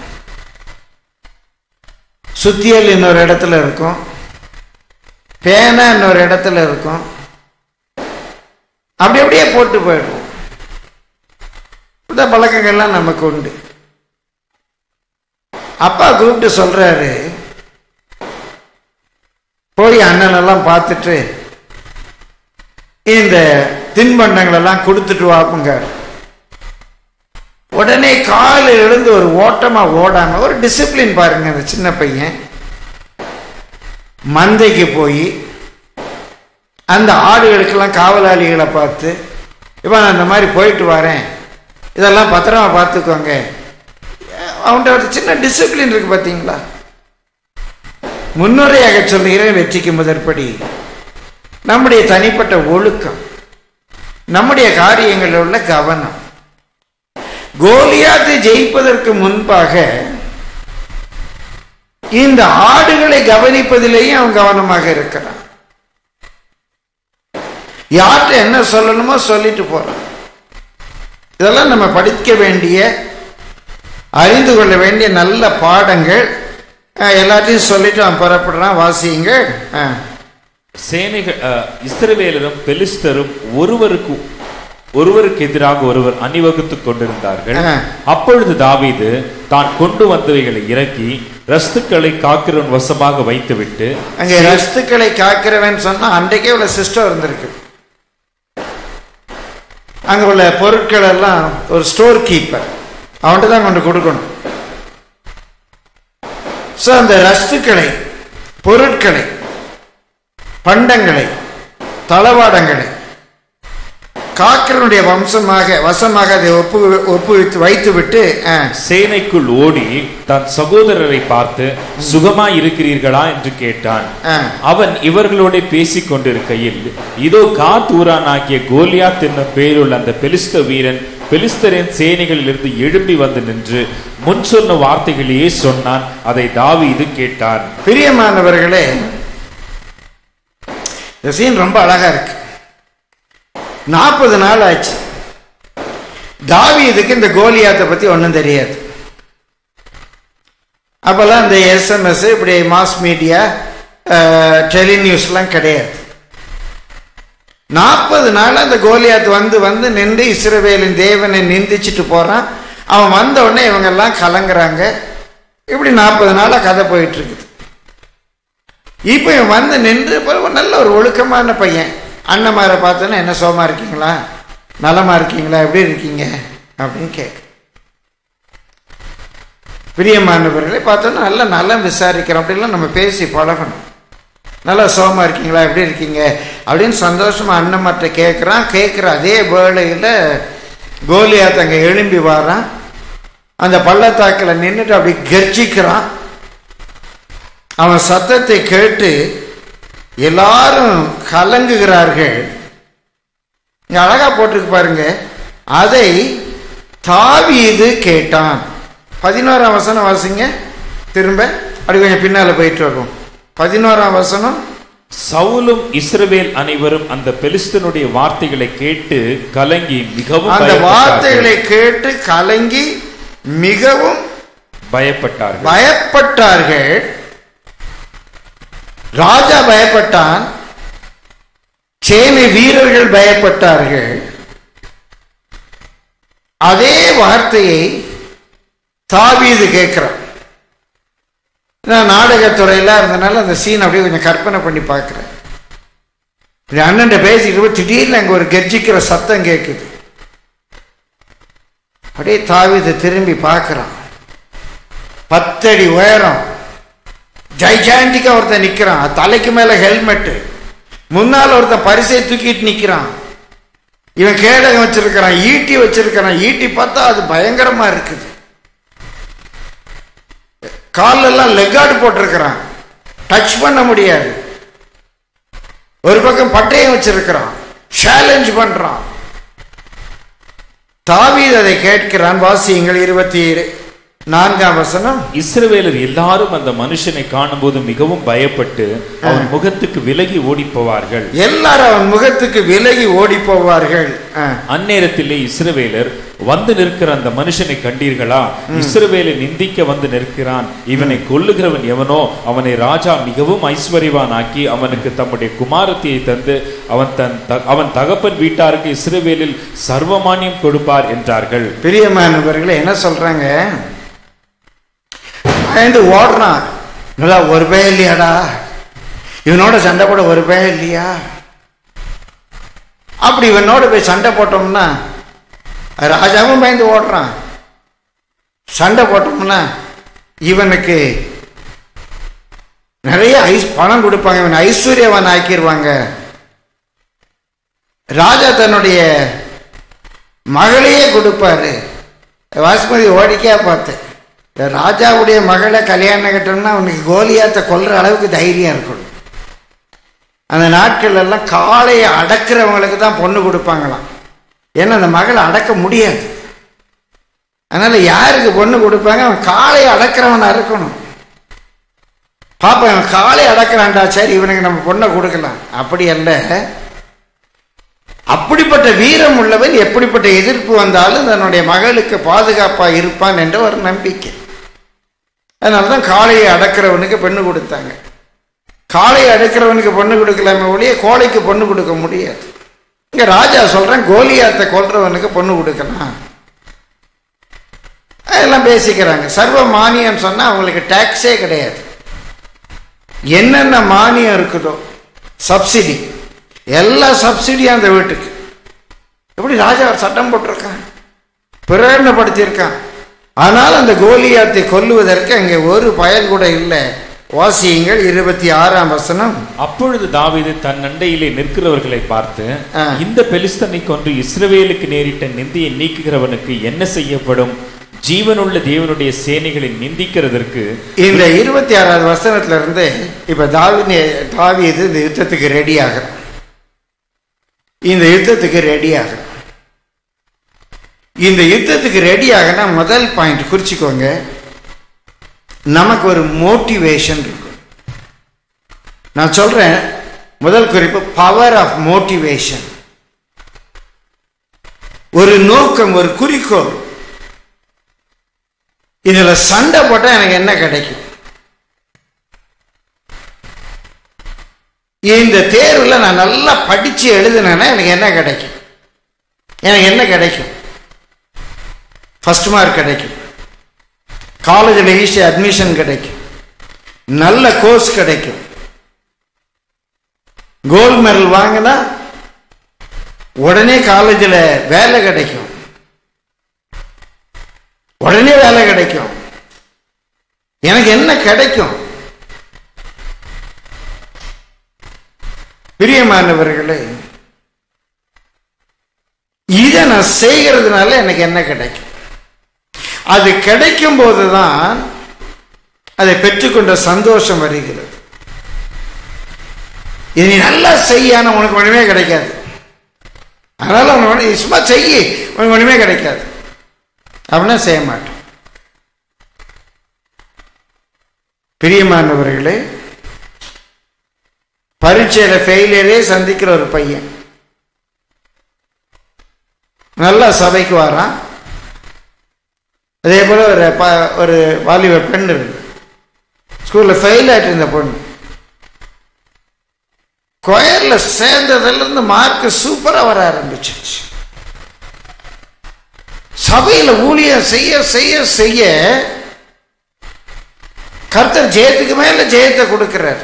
சுத்தியல் இன்னொரு இடத்துல இருக்கும் பேனா இன்னொரு இடத்துல இருக்கும் அப்படி அப்படியே போட்டு போயிடுவோம் இந்த பழக்கங்கள்லாம் நமக்கு உண்டு அப்பா கூப்பிட்டு சொல்றாரு போய் அண்ணனெல்லாம் பார்த்துட்டு இந்த தின்பண்டங்களெல்லாம் கொடுத்துட்டு வாப்புங்க உடனே காலை எழுந்து ஒரு ஓட்டமா ஓடாம ஒரு டிசிப்ளின் பாருங்க அந்த சின்ன பையன் மந்தைக்கு போய் அந்த ஆடுகளுக்கெல்லாம் காவலாளிகளை பார்த்து இப்போ நான் இந்த மாதிரி போயிட்டு வரேன் இதெல்லாம் பத்திரமா பார்த்துக்கோங்க அவன்கிட்ட ஒரு சின்ன டிசிப்ளின் இருக்கு பார்த்தீங்களா முன்னுரையாக சொல்லுகிறேன் வெற்றிக்கு முதற்படி நம்முடைய தனிப்பட்ட ஒழுக்கம் நம்முடைய காரியங்களில் உள்ள கவனம் கோலியாத்தை ஜெயிப்பதற்கு முன்பாக இந்த ஆடுகளை கவனிப்பதிலேயும் அவன் கவனமாக இருக்கிறான் யார்கிட்ட என்ன சொல்லணுமோ சொல்லிட்டு போறான் இதெல்லாம் நம்ம படிக்க வேண்டிய அறிந்து கொள்ள வேண்டிய நல்ல பாடங்கள் அஹ், எல்லாத்தையும் சொல்லிட்டு அவன் புறப்படுறான் வாசியுங்க அஹ். சேனைகள் அஹ், இஸ்ரவேலரும் பெலிஸ்தரும் ஒருவருக்கு ஒருவருக்கு எதிராக ஒருவர் அணிவகுத்துக் கொண்டிருந்தார்கள் ஆ. அப்பொழுது தாவீது தான் கொண்டு வந்தவைகளை இறக்கி ரஸ்துக்களை காக்கிறவன் வசமாக வைத்துவிட்டு அங்கே ரஸ்துக்களை காக்கிறவன் சொன்னா அன்றைக்கே உள்ள சிஸ்டம் இருந்திருக்கு அங்க உள்ள பொருட்கள் எல்லாம் ஒரு ஸ்டோர் கீப்பர் அவன்கிட்ட தான் கொண்டு கொடுக்கணும் ஸோ அந்த ரஸ்துக்களை பொருட்களை பண்டங்களை தளவாடங்களை காக்கிறனுடைய வம்சமாக வசமாக அதை ஒப்பு ஒப்புவித்து வைத்துவிட்டு ஆ, சேனைக்குள் ஓடி தன் சகோதரரை பார்த்து சுகமாய் இருக்கிறீர்களா என்று கேட்டான் ஆ. அவன் இவர்களோட பேசிக் கொண்டிருக்கையில் இதோ காத்தூரானாகிய கோலியாத் என்னும் பேருள்ள அந்த பெலிஸ்த வீரன் பெலிஸ்தரின் சேனைகளிலிருந்து எழும்பி வந்து நின்று முன் சொன்ன வார்த்தைகளையே சொன்னான் அதை தாவீது கேட்டான் பிரியமானவர்களே இந்த சீன் ரொம்ப அழகா இருக்கு நாற்பது நாள் ஆச்சு தாவீதுக்கு இந்த கோலியாத்தை பத்தி ஒன்றும் தெரியாது அப்பெல்லாம் இந்த எஸ்எம்எஸ் இப்படி மாஸ் மீடியா டெலிநியூஸ்லாம் கிடையாது நாற்பது நாள் அந்த கோலியாத் வந்து வந்து நின்று இஸ்ரவேலின் தேவனை நிந்திச்சிட்டு போறான் அவன் வந்த உடனே இவங்கெல்லாம் கலங்குறாங்க இப்படி நாற்பது நாளா கதை போயிட்டு இருக்குது இப்போ இவன் வந்து நின்று பாரு, நல்ல ஒரு ஒழுக்கமான பையன் அண்ணமாரை பார்த்தோன்னா என்ன சோமா இருக்கீங்களா நலமா இருக்கீங்களா எப்படி இருக்கீங்க அப்படின்னு கேட்க பிரியமானவர்களை பார்த்தோன்னா நல்ல நலம் விசாரிக்கிறோம் அப்படிலாம் நம்ம பேசி பழகணும் நல்லா சோமா இருக்கீங்களா எப்படி இருக்கீங்க அப்படின்னு சந்தோஷமா அண்ணமற்ற கேட்குறான் கேட்குற அதே வேளையில் கோலியாத் அங்கே எழும்பி வாரான் அந்த பள்ளத்தாக்கில் நின்றுட்டு அப்படி கர்ஜிக்கிறான் அவன் சத்தத்தை கேட்டு எல்லாரும் கலங்குகிறார்கள் இங்க அழகா போட்டிருக்கு பாருங்க அதை தாவீது கேட்டான் பதினோராம் வசனம் வாசிங்க திரும்ப அப்படி கொஞ்சம் பின்னால போயிட்டு வருவோம் பதினோராம் வசனம் சவுலும் இஸ்ரவேல் அனைவரும் அந்த பெலிஸ்தனுடைய வார்த்தைகளை கேட்டு கலங்கி மிகவும் அந்த பயப்பட்டார்கள். வார்த்தைகளை கேட்டு கலங்கி மிகவும் பயப்பட்டார்கள் பயப்பட்டார்கள் ராஜா பயப்பட்டான் சேனை வீரர்கள் பயப்பட்டார்கள் அதே வார்த்தையை தாவீது கேட்கிறான் நான் நாடகத்துறையில இருந்தனால அந்த சீன் அப்படியே கொஞ்சம் கற்பனை பண்ணி பார்க்கிறேன் இப்படி அண்ணன் பேசிட்டு இருக்கும்போது திடீர்னு அங்க ஒரு கர்ஜிக்கிற சத்தம் கேட்குது அப்படியே தாவீது திரும்பி பார்க்கறான் பத்தடி உயரம் ஜைஜாண்டிக்கா ஒருத்தன் நிக்கிறான் தலைக்கு மேல ஹெல்மெட் முன்னால ஒருத்தன் பரிசை தூக்கிட்டு நிக்கிறான் இவன் கேடகம் வச்சிருக்கிறான் ஈட்டி வச்சிருக்கிறான் ஈட்டி பார்த்தா அது பயங்கரமா இருக்குது கால்ல எல்லாம் லெக்கார்டு போட்டிருக்கிறான் டச் பண்ண முடியாது ஒரு பக்கம் பட்டயம் வச்சிருக்கிறான் சேலஞ்ச் பண்றான் தாவீது அதை கேட்கிறான் வாசியுங்கள் இருபத்தி நான்காம் வசனம் இஸ்ரவேலர் எல்லாரும் அந்த மனுஷனை காணும்போது மிகவும் பயப்பட்டு அவன் முகத்துக்கு விலகி ஓடிப் போவார்கள் எல்லாரும் அவன் முகத்துக்கு விலகி ஓடி போவார்கள் ஆ. அந்நேரத்திலே இஸ்ரவேலர் வந்து நிற்கிற அந்த மனுஷனை கண்டீர்களா இஸ்ரவேலை நிந்திக்க வந்து நிற்கிறான் இவனை கொல்லுகிறவன் எவனோ அவனை ராஜா மிகவும் ஐஸ்வர்யவானாக்கி அவனுக்கு தம்முடைய குமாரத்தியை தந்து அவன் தன் த- அவன் தகப்பன் வீட்டாருக்கு இஸ்ரவேலில் சர்வமானியம் கொடுப்பார் என்றார்கள் பிரியமானவர்களே என்ன சொல்றாங்க பயந்து ஓடுறான் நல்லா ஒரு பயம் இல்லையாடா இவனோட சண்டை போட ஒரு பயம் இல்லையா அப்படி இவனோட போய் சண்டை போட்டோம்னா ராஜாவும் பயந்து ஓடுறான் சண்டை போட்டோம்னா இவனுக்கு நிறைய ஐஸ் பணம் கொடுப்பாங்க இவன் ஐஸ்வர்யவன் ஆக்கிடுவாங்க ராஜா தன்னுடைய மகளையே கொடுப்பாரு வாசுமதி ஓடிக்கையா பார்த்தேன் இந்த ராஜாவுடைய மகளை கல்யாணம் கட்டணும்னா அவனுக்கு கோலியாத்தை கொல்ற அளவுக்கு தைரியம் இருக்கணும் அந்த நாட்கள் எல்லாம் காளையை அடக்கிறவங்களுக்கு தான் பொண்ணு கொடுப்பாங்களாம் ஏன்னா அந்த மகளை அடக்க முடியாது அதனால யாருக்கு பொண்ணு கொடுப்பாங்க அவன் காளையை அடக்கிறவனா இருக்கணும் பாப்பா இவன் காளை அடக்கிறான்டா சரி இவனுக்கு நம்ம பொண்ணை கொடுக்கலாம் அப்படி அல்ல அப்படிப்பட்ட வீரம் உள்ளவன் எப்படிப்பட்ட எதிர்ப்பு வந்தாலும் தன்னுடைய மகளுக்கு பாதுகாப்பா இருப்பான் என்ற ஒரு நம்பிக்கை அதனாலதான் காளையை அடக்கிறவனுக்கு பெண்ணு கொடுத்தாங்க காளையை அடக்கிறவனுக்கு பொண்ணு கொடுக்கலாமே ஒழிய கோழைக்கு பொண்ணு கொடுக்க முடியாது இங்க ராஜா சொல்றேன் கோலியாத்தை கொல்றவனுக்கு பொண்ணு கொடுக்கலாம் அதெல்லாம் பேசிக்கிறாங்க சர்வ மானியம் சொன்னா அவங்களுக்கு டாக்ஸே கிடையாது என்னென்ன மானியம் இருக்குதோ சப்சிடி எல்லா சப்சிடியும் அந்த வீட்டுக்கு எப்படி ராஜா ஒரு சட்டம் போட்டிருக்கான் பிரேரணப்படுத்தியிருக்கான் ஆனால் அந்த கோலியாத்தை கொல்லுவதற்கு அங்கே ஒரு பயல் கூட இல்லை வாசியுங்கள் இருபத்தி ஆறாம் வசனம் அப்பொழுது தாவீது தன் அண்டையிலே நிற்கிறவர்களை பார்த்து ஆ. இந்த பெலிஸ்தனை கொன்று இஸ்ரவேலுக்கு நேரிட்ட நிந்தியை நீக்குகிறவனுக்கு என்ன செய்யப்படும் ஜீவனுள்ள தேவனுடைய சேனைகளை நிந்திக்கிறதற்கு இந்த இருபத்தி ஆறாவது வசனத்துல இருந்து இப்ப தாவி தாவீது இந்த யுத்தத்துக்கு ரெடி ஆகிறான் இந்த யுத்தத்துக்கு ரெடி ஆகிறான் இந்த யுத்தத்துக்கு ரெடி ஆகனா முதல் பாயிண்ட் குறிச்சுக்கோங்க நமக்கு ஒரு மோட்டிவேஷன் இருக்கும் நான் சொல்றேன் முதல் குறிப்பு பவர் ஆஃப் மோட்டிவேஷன் ஒரு நோக்கம் ஒரு குறிக்கோள் இதுல சண்டை போட்டா எனக்கு என்ன கிடைக்கும் இந்த தேர்வுல நான் நல்லா படிச்சு எழுதுனேன்னா எனக்கு என்ன கிடைக்கும் எனக்கு என்ன கிடைக்கும் ஃபர்ஸ்ட் மார்க் கிடைக்கும் காலேஜில் ஈஸி அட்மிஷன் கிடைக்கும் நல்ல கோர்ஸ் கிடைக்கும் கோல்டு மெடல் வாங்கினா உடனே காலேஜில் வேலை கிடைக்கும் உடனே வேலை கிடைக்கும் எனக்கு என்ன கிடைக்கும் பிரியமானவர்களே இதை நான் செய்கிறதுனால எனக்கு என்ன கிடைக்கும் அது கிடைக்கும் போதுதான் அதை பெற்றுக்கொண்ட சந்தோஷம் வருகிறது இது நீ நல்லா செய்யான உனக்கு ஒண்ணுமே கிடைக்காது அதனால உனக்கு சும்மா செய்ய உனக்கு ஒண்ணுமே கிடைக்காது அப்படின்னா செய்ய மாட்டோம் பிரியமானவர்களே பரீட்சையில ஃபெயிலியரே சந்திக்கிற ஒரு பையன் நல்லா சபைக்கு வரான் அதே போல ஒரு ப- ஒரு வாலிப பெண் இருக்கு ஸ்கூல்ல ஃபெயில் ஆயிட்டு இருந்த பொண்ணு கொயர்ல சேர்ந்ததுல இருந்து மார்க் சூப்பரா வர ஆரம்பிச்சிருச்சு சபையில ஊழியம் செய்ய செய்ய செய்ய கர்த்தர் ஜெயத்துக்கு மேல ஜெயத்தை கொடுக்கிறார்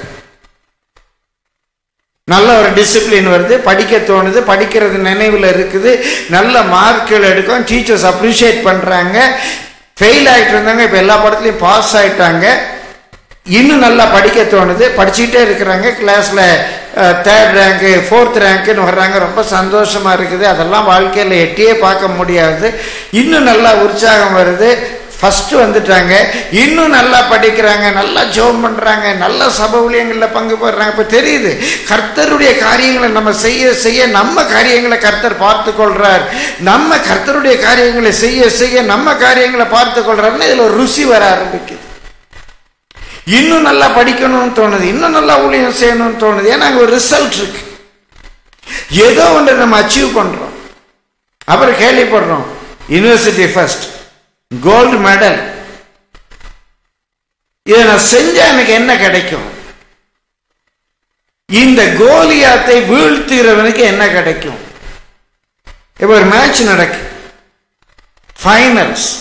நல்ல ஒரு டிசிப்ளின் வருது படிக்க தோணுது படிக்கிறது நினைவில் இருக்குது நல்ல மார்க்குகள் எடுக்கும் டீச்சர்ஸ் அப்ரிஷியேட் பண்ணுறாங்க ஃபெயில் ஆகிட்டு இருந்தாங்க இப்போ எல்லா படத்துலையும் பாஸ் ஆயிட்டாங்க இன்னும் நல்லா படிக்க தோணுது படிச்சுக்கிட்டே இருக்கிறாங்க கிளாஸில் தேர்ட் ரேங்க்கு ஃபோர்த் ரேங்க்குன்னு வர்றாங்க ரொம்ப சந்தோஷமா இருக்குது அதெல்லாம் வாழ்க்கையில் எட்டியே பார்க்க முடியாது இன்னும் நல்லா உற்சாகம் வருது ஃபர்ஸ்ட் வந்துட்டாங்க இன்னும் நல்லா படிக்கிறாங்க நல்லா ஜெபம் பண்றாங்க நல்ல சபை ஊழியங்களில் பங்கு பெறுறாங்க இப்போ தெரியுது கர்த்தருடைய காரியங்களை நம்ம செய்ய செய்ய நம்ம காரியங்களை கர்த்தர் பார்த்து கொள்றார் நம்ம கர்த்தருடைய காரியங்களை செய்ய செய்ய நம்ம காரியங்களை பார்த்து கொள்றாருன்னு இதுல ஒரு ருசி வர ஆரம்பிக்குது இன்னும் நல்லா படிக்கணும்னு தோணுது இன்னும் நல்லா ஊழியம் செய்யணும்னு தோணுது ஏன்னா அங்க ஒரு ரிசல்ட் இருக்கு ஏதோ ஒன்று நம்ம அச்சீவ் பண்றோம் அப்புறம் கேள்விப்படுறோம் யூனிவர்சிட்டி ஃபர்ஸ்ட் கோல்டு மெடல் இதை நான் செஞ்சா எனக்கு என்ன கிடைக்கும் இந்த கோலியாத்தை வீழ்த்துகிறவனுக்கு என்ன கிடைக்கும் இப்ப ஒரு மேட்ச் நடக்கு ஃபைனல்ஸ்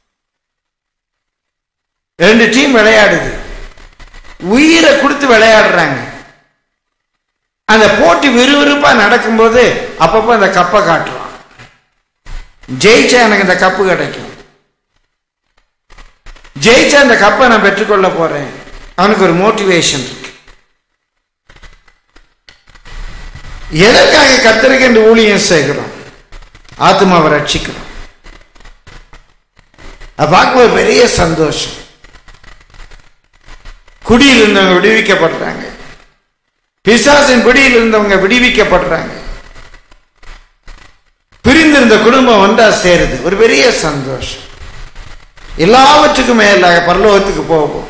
ரெண்டு டீம் விளையாடுது உயிரை கொடுத்து விளையாடுறாங்க அந்த போட்டி விறுவிறுப்பா நடக்கும்போது அப்பப்போ அந்த கப்பை காட்டுறான் ஜெயிச்சா எனக்கு இந்த கப்பு கிடைக்கும் ஜெயிச்ச அந்த கப்பை நான் பெற்றுக்கொள்ள போறேன் அவனுக்கு ஒரு மோட்டிவேஷன் இருக்கு எதற்காக கத்தருக்கு என்று ஊழியம் செய்கிறோம் ஆத்மாவை ரட்சிக்கிறோம் அது பார்க்கும்போது பெரிய சந்தோஷம் குடியில் இருந்தவங்க விடுவிக்கப்படுறாங்க பிசாசின் பிடியில் இருந்தவங்க விடுவிக்கப்படுறாங்க பிரிந்திருந்த குடும்பம் ஒன்றா சேருது ஒரு பெரிய சந்தோஷம் எல்லாவற்றுக்கும் மேலாக பரலோகத்துக்கு போவோம்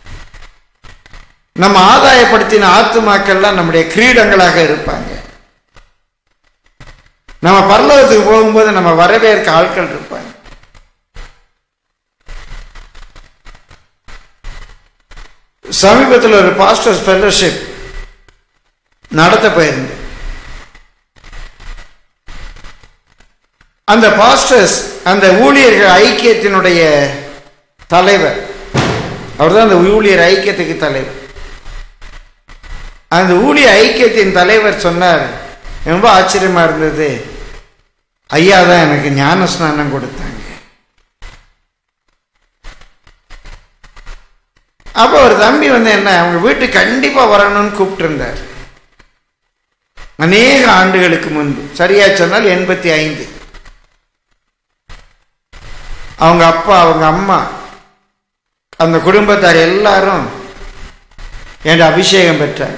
நம்ம ஆதாயப்படுத்தின ஆத்துமாக்கள்லாம் நம்முடைய கிரீடங்களாக இருப்பாங்க நம்ம பரலோகத்துக்கு போகும்போது நம்ம வரவேற்க ஆட்கள் இருப்பாங்க சமீபத்தில் ஒரு பாஸ்டர்ஸ் ஃபெல்லோஷிப் நடத்த போயிருந்தேன் அந்த பாஸ்டர்ஸ் அந்த ஊழியர்கள் ஐக்கியத்தினுடைய தலைவர் அவர்தான் அந்த ஊழியர் ஐக்கியத்துக்கு தலைவர் அந்த ஊழிய ஐக்கியத்தின் தலைவர் சொன்னார் ரொம்ப ஆச்சரியமா இருந்தது ஐயா தான் எனக்கு ஞான ஸ்நானம் கொடுத்தாங்க அப்போ ஒரு தம்பி வந்து என்ன அவங்க வீட்டுக்கு கண்டிப்பா வரணும்னு கூப்பிட்டு இருந்தார் அநேக ஆண்டுகளுக்கு முன்பு சரியா சொன்னால் எண்பத்தி ஐந்து அவங்க அப்பா அவங்க அம்மா அந்த குடும்பத்தார் எல்லாரும் என் அபிஷேகம் பெற்றாங்க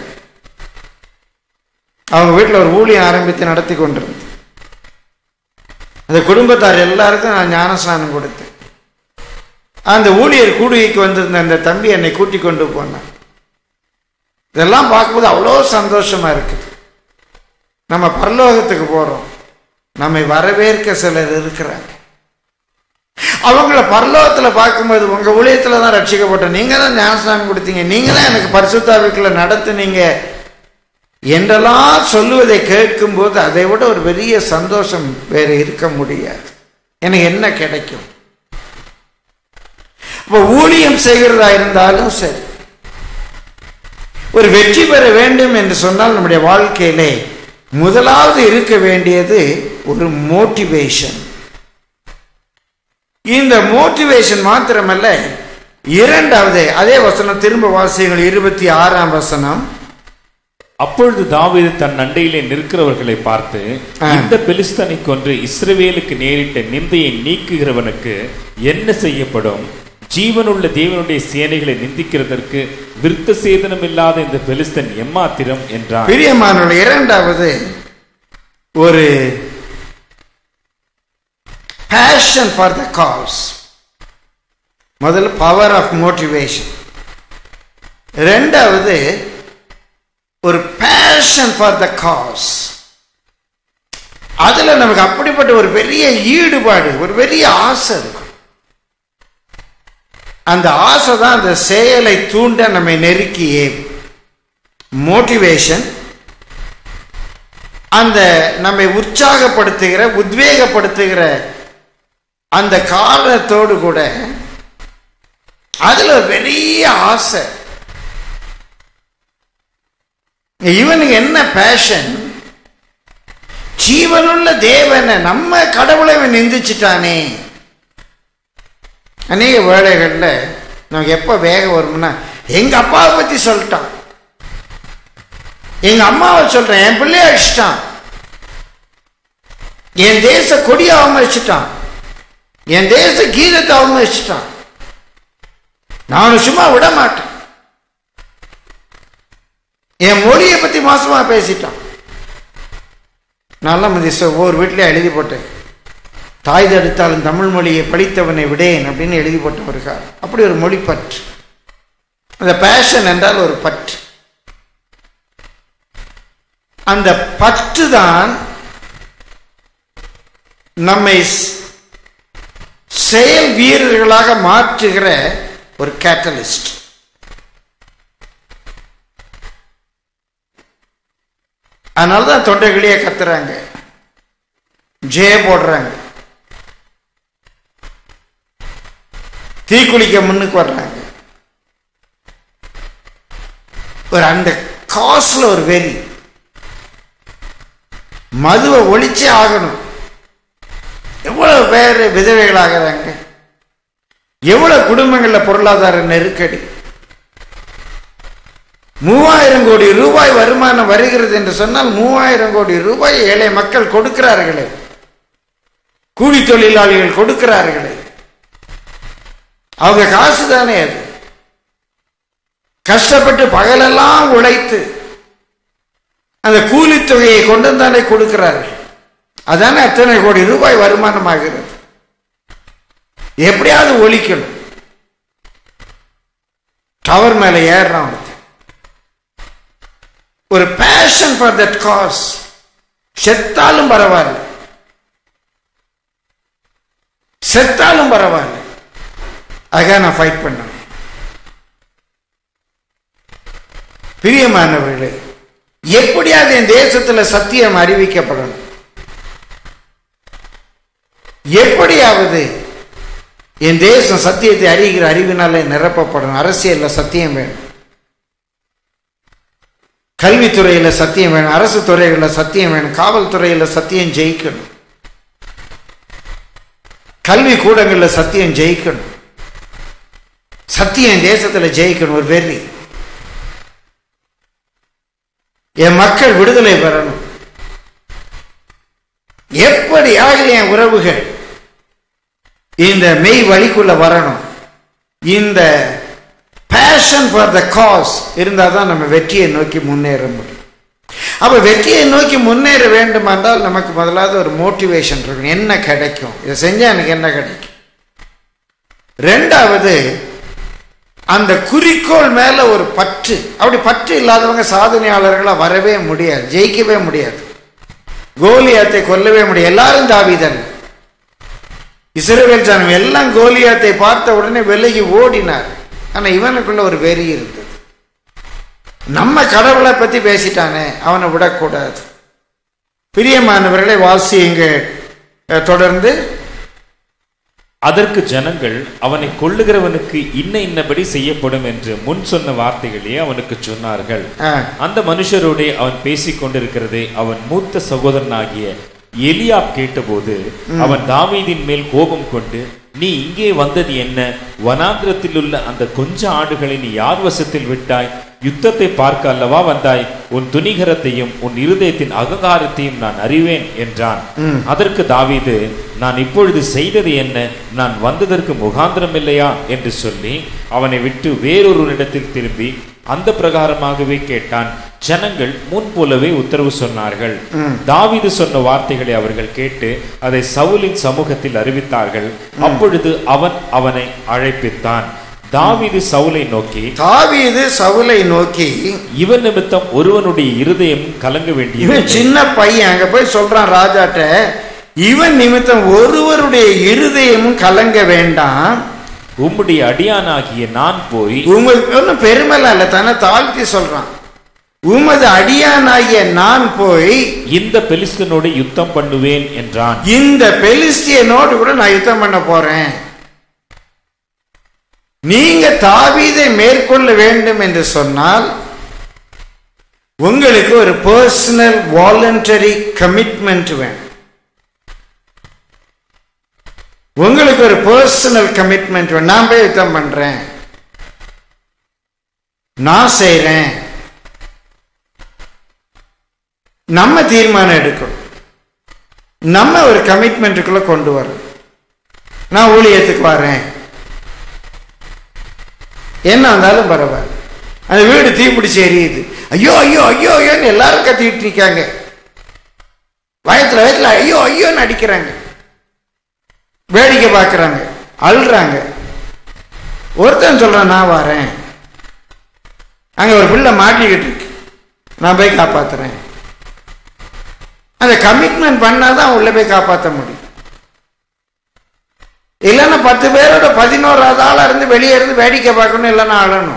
அவங்க வீட்டில் ஒரு ஊழியம் ஆரம்பித்து நடத்தி கொண்டிருந்தது அந்த குடும்பத்தார் எல்லாருக்கும் நான் ஞானஸ்நானம் கொடுத்தேன் அந்த ஊழியர் கூடுகைக்கு வந்திருந்த அந்த தம்பி என்னை கூட்டி கொண்டு போனான் இதெல்லாம் பார்க்கும்போது அவ்வளோ சந்தோஷமா இருக்குது நம்ம பரலோகத்துக்கு போறோம் நம்மை வரவேற்க சிலர் இருக்கிறாங்க அவங்கள பரலோகத்துல பார்க்கும்போது உங்க ஊழியத்துல தான் ரட்சிக்கப்பட்டோம் நீங்க தான் ஞானஸ்நானம் கொடுத்தீங்க நீங்க தான் எனக்கு பரிசுத்தாவிக்குள்ள நடத்துனீங்க என்றெல்லாம் சொல்லுவதை கேட்கும்போது அதை விட ஒரு பெரிய சந்தோஷம் வேற இருக்க முடியாது எனக்கு என்ன கிடைக்கும் இப்போ ஊழியம் செய்கிறதா இருந்தாலும் சரி ஒரு வெற்றி பெற வேண்டும் என்று சொன்னால் நம்முடைய வாழ்க்கையிலே முதலாவது இருக்க வேண்டியது ஒரு மோட்டிவேஷன் இந்த மோட்டிவேஷன் மாத்திரமல்ல இரண்டாவது அதே வசனம் திரும்ப வாசியங்கள் இருபத்தி ஆறாம் வசனம் அப்பொழுது தாவீது தன் அண்டையிலே நிற்கிறவர்களை பார்த்து ஆ. இந்த பெலிஸ்தனை கொன்று இஸ்ரவேலுக்கு நேரிட்ட நிந்தையை நீக்குகிறவனுக்கு என்ன செய்யப்படும் ஜீவனுள்ள தேவனுடைய சேனைகளை நிந்திக்கிறதற்கு விருத்த சேதனம் இல்லாத இந்த பெலிஸ்தன் எம்மாத்திரம் என்றான் பிரியமானவர்கள் இரண்டாவது ஒரு passion ஃபார் த காஸ் முதல்ல பவர் ஆஃப் மோட்டிவேஷன் ரெண்டாவது ஒரு பேஷன் ஃபார் த காஸ் அதுல நமக்கு அப்படிப்பட்ட ஒரு பெரிய ஈடுபாடு ஒரு பெரிய ஆசை இருக்கும் அந்த ஆசை தான் அந்த செயலை தூண்ட நம்மை நெருக்கி மோட்டிவேஷன் அந்த நம்மை உற்சாகப்படுத்துகிற உத்வேகப்படுத்துகிற அந்த காரணத்தோடு கூட அதுல ஒரு பெரிய ஆசை இவனுக்கு என்ன பேஷன் ஜீவனுள்ள தேவனை நம்ம கடவுளை இவன் நிந்திச்சிட்டானே அநேக வேலைகள்ல நமக்கு எப்ப வேகம் வரும்னா எங்க அப்பாவை பத்தி சொல்லிட்டான் எங்க அம்மாவை சொல்றேன் என் பிள்ளைய அடிச்சிட்டான் என் தேச கொடியை அவமதிச்சிட்டான் என் தேச கீதத்தை அவமதிச்சிட்டான் நான் சும்மா விட மாட்டேன் என் மொழியை பத்தி மோசமா பேசிட்டான் நல்லா மதி ஒவ்வொரு வீட்லயும் எழுதி போட்டேன் தாய் தடுத்தாலும் தமிழ் மொழியை படித்தவனை விடேன் அப்படின்னு எழுதி போட்டவருக்கா அப்படி ஒரு மொழி பற்று அந்த பேஷன் என்றால் ஒரு பற்று அந்த பற்று தான் நம்மை ஸ்- செயல் வீரர்களாக மாற்றுகிற ஒரு கேட்டலிஸ்ட் அதனால தான் தொண்டைகளையே கத்துறாங்க ஜெய போடுறாங்க தீக்குளிக்க முன்னுக்கு வர்றாங்க ஒரு அந்த காசுல ஒரு வெறி மதுவை ஒழிச்சே ஆகணும் எவ்வளவு பேர் விதவைகளாகிறாங்க எவ்வளவு குடும்பங்கள்ல பொருளாதார நெருக்கடி மூவாயிரம் கோடி ரூபாய் வருமானம் வருகிறது என்று சொன்னால் மூவாயிரம் கோடி ரூபாய் ஏழை மக்கள் கொடுக்கிறார்களே கூலி தொழிலாளிகள் கொடுக்கிறார்களே அவங்க காசு தானே அது கஷ்டப்பட்டு பகலெல்லாம் உழைத்து அந்த கூலி தொகையை கொண்டு தானே கொடுக்கிறார்கள் அதானே அத்தனை கோடி ரூபாய் வருமானமாகிறது எப்படியாவது ஒழிக்கணும் டவர் மேல ஏறுறான் ஒருத்தன். ஒரு பேஷன் ஃபார் தட் காஸ் செத்தாலும் பரவாயில்ல செத்தாலும் பரவாயில்ல அதுக்காக நான் ஃபைட் பண்ணேன் பிரியமானவர்களே எப்படியாவது என் தேசத்துல சத்தியம் அறிவிக்கப்படணும் எப்படியாவது என் தேசம் சத்தியத்தை அறிகிற அறிவினாலே நிரப்பப்படணும் அரசியல்ல சத்தியம் வேணும் கல்வித்துறையில சத்தியம் வேணும் அரசு துறையில சத்தியம் வேணும் காவல்துறையில சத்தியம் ஜெயிக்கணும் கல்வி கூடங்கள்ல சத்தியம் ஜெயிக்கணும் சத்தியம் தேசத்துல ஜெயிக்கணும் ஒரு வெறி என் மக்கள் விடுதலை பெறணும் எப்படியாக என் உறவுகள் இந்த மெய் வழிக்குள்ள வரணும் இந்த பேஷன் ஃபார் த காஸ் இருந்தால் தான் நம்ம வெற்றியை நோக்கி முன்னேற முடியும் அப்ப வெற்றியை நோக்கி முன்னேற வேண்டுமென்றால் நமக்கு முதலாவது ஒரு மோட்டிவேஷன் இருக்கணும் என்ன கிடைக்கும் இதை செஞ்சா எனக்கு என்ன கிடைக்கும் ரெண்டாவது அந்த குறிக்கோள் மேல ஒரு பற்று அப்படி பற்று இல்லாதவங்க சாதனையாளர்களா வரவே முடியாது ஜெயிக்கவே முடியாது கோலியாத்தை கொல்லவே முடியாது எல்லாரும் தாவிதன் இஸ்ரவேல் ஜனம் எல்லாம் கோலியாத்தை பார்த்த உடனே விலகி ஓடினார் ஆனா இவனுக்குள்ள ஒரு வெறி இருந்தது நம்ம கடவுளை பத்தி பேசிட்டானே அவனை விடக்கூடாது பிரியமானவர்களை வாசியுங்க அஹ், தொடர்ந்து அதற்கு ஜனங்கள் அவனை கொள்ளுகிறவனுக்கு இன்ன இன்னபடி செய்யப்படும் என்று முன் சொன்ன வார்த்தைகளே அவனுக்கு சொன்னார்கள் அஹ், அந்த மனுஷரோடே அவன் பேசிக் கொண்டிருக்கிறதை அவன் மூத்த சகோதரனாகிய எலியாப் கேட்டபோது அவன் தாவீதின் மேல் கோபம் கொண்டு நீ இங்கே வந்தது என்ன வனாந்திரத்தில் உள்ள அந்த கொஞ்ச ஆடுகளை நீ யார் வசத்தில் விட்டாய் யுத்தத்தை பார்க்க அல்லவா வந்தாய் உன் துணிகரத்தையும் உன் இருதயத்தின் அகங்காரத்தையும் நான் அறிவேன் என்றான் அதற்கு தாவீது நான் இப்பொழுது செய்தது என்ன நான் வந்ததற்கு முகாந்திரம் இல்லையா என்று சொல்லி அவனை விட்டு வேறொருவனிடத்தில் திரும்பி அந்த பிரகாரமாகவே கேட்டான் ஜனங்கள் முன் போலவே உத்தரவு சொன்னார்கள் தாவீது சொன்ன வார்த்தைகளை அவர்கள் கேட்டு அதை சவுலின் சமூகத்தில் அறிவித்தார்கள் அப்பொழுது அவன் அவனை அழைப்பித்தான் தாவீது சவுலை நோக்கி தாவீது சவுலை நோக்கி இவன் நிமித்தம் ஒருவனுடைய இருதயம் கலங்க வேண்டியது இவன் சின்ன பையன் அங்க போய் சொல்றான் ராஜாட்ட இவன் நிமித்தம் ஒருவருடைய இருதயமும் கலங்க வேண்டாம் உம்முடைய அடியானாகிய நான் போய் உங்களுக்கு ஒன்றும் பெருமைலாம் இல்லை தன்னை தாழ்த்தி சொல்றான் உமது அடியானாகிய நான் போய் இந்த பெலிஸ்தனோடு யுத்தம் பண்ணுவேன் என்றான் இந்த பெலிஸ்தியனோடு கூட நான் யுத்தம் பண்ண போறேன் நீங்க தாவீதை மேற்கொள்ள வேண்டும் என்று சொன்னால் உங்களுக்கு ஒரு பர்சனல் வாலண்டரி கமிட்மெண்ட் வேணும் உங்களுக்கு ஒரு பர்சனல் கமிட்மெண்ட் வேணும் நான் போய் யுத்தம் பண்றேன் நான் செய்றேன் நம்ம தீர்மானம் எடுக்கணும் நம்ம ஒரு கமிட்மெண்ட்டுக்குள்ள கொண்டு வரணும் நான் ஊழியத்துக்கு வரேன் என்ன வந்தாலும் பரவாயில்ல அந்த வீடு தீப்பிடிச்சு எரியுது ஐயோ ஐயோ ஐயோ ஐயோன்னு எல்லாரும் கத்திட்டு இருக்காங்க வயத்துல வயத்துல ஐயோ ஐயோன்னு அடிக்கிறாங்க வேடிக்கை பார்க்கறாங்க அழுறாங்க ஒருத்தன் சொல்றான் நான் வரேன் அங்க ஒரு பிள்ளை மாட்டிக்கிட்டு இருக்கு நான் போய் காப்பாத்துறேன் அந்த கமிட்மெண்ட் பண்ணாதான் உள்ள போய் காப்பாற்ற முடியும் இல்லைன்னா பத்து பேரோட பதினோராவது ஆளா இருந்து வெளியே இருந்து வேடிக்கை பார்க்கணும் இல்லைன்னா அழணும்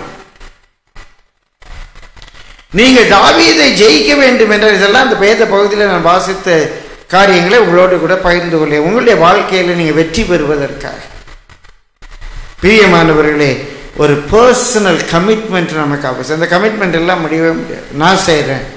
நீங்க தாவீதை ஜெயிக்க வேண்டும் என்ற இதெல்லாம் அந்த பேத பகுதியில் நான் வாசித்த காரியங்களை உங்களோடு கூட பகிர்ந்து கொள்ள உங்களுடைய வாழ்க்கையில நீங்க வெற்றி பெறுவதற்காக பிரியமானவர்களே ஒரு பர்சனல் கமிட்மெண்ட் நமக்கு அவசியம் அந்த கமிட்மெண்ட் எல்லாம் முடியவே முடியாது நான் செய்றேன்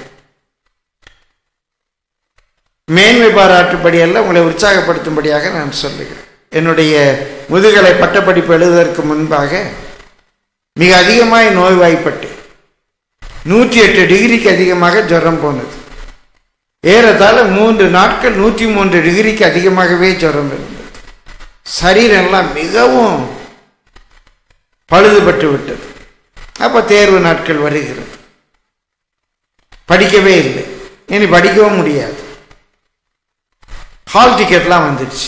மேன்மை பாராட்டும்படி அல்ல உங்களை உற்சாகப்படுத்தும்படியாக நான் சொல்லுகிறேன் என்னுடைய முதுகலை பட்டப்படிப்பு எழுதுவதற்கு முன்பாக மிக அதிகமாய் நோய்வாய்ப்பட்டு நூற்றி எட்டு டிகிரிக்கு அதிகமாக ஜுரம் போனது ஏறத்தாழ மூன்று நாட்கள் நூற்றி மூன்று டிகிரிக்கு அதிகமாகவே ஜுரம் இருந்தது சரீரம் எல்லாம் மிகவும் பழுதுபட்டு விட்டது அப்போ தேர்வு நாட்கள் வருகிறது படிக்கவே இல்லை இனி படிக்கவும் முடியாது ஹால் டிக்கெட்லாம் வந்துடுச்சு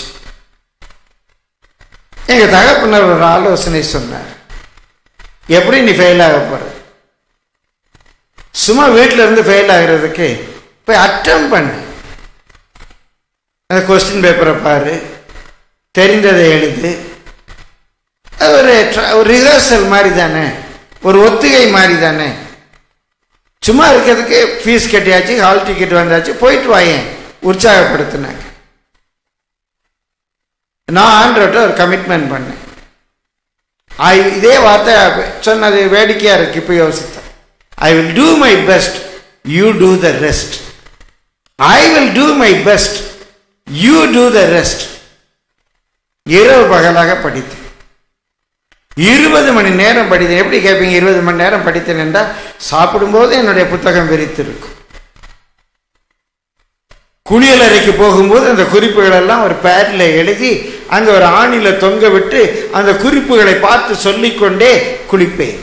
எங்க தகப்பனர் ஒரு ஆலோசனை சொன்னார் எப்படி நீ ஃபெயில் ஆக போற சும்மா வீட்டில இருந்து ஃபெயில் ஆகிறதுக்கு போய் அட்டம் பண்ணு அந்த கொஸ்டின் பேப்பரை பாரு தெரிந்ததை எழுது அது ஒரு tra- ஒரு ரிஹர்சல் மாதிரி தானே ஒரு ஒத்திகை மாதிரி தானே சும்மா இருக்கிறதுக்கு ஃபீஸ் கட்டியாச்சு ஹால் டிக்கெட் வந்தாச்சு போயிட்டு வாயேன் உற்சாகப்படுத்தினாங்க நான் ஆண்டோட்ட ஒரு கமிட்மெண்ட் பண்ணேன் ஐ இதே வார்த்தை சொன்னது வேடிக்கையா இருக்கு இப்போ யோசித்தேன் I will do my best you do the rest I will do my best you do the rest இரவு பகலாக படித்தேன் இருபது மணி நேரம் படித்தேன் எப்படி கேட்பீங்க இருபது மணி நேரம் படித்தேன் என்றால் சாப்பிடும்போது என்னுடைய புத்தகம் விரித்திருக்கும் குளியல் அறைக்கு போகும்போது அந்த குறிப்புகள் எல்லாம் ஒரு பேட்ல எழுதி அங்க ஒரு ஆணில தொங்க விட்டு அந்த குறிப்புகளை பார்த்து சொல்லிக்கொண்டே குளிப்பேன்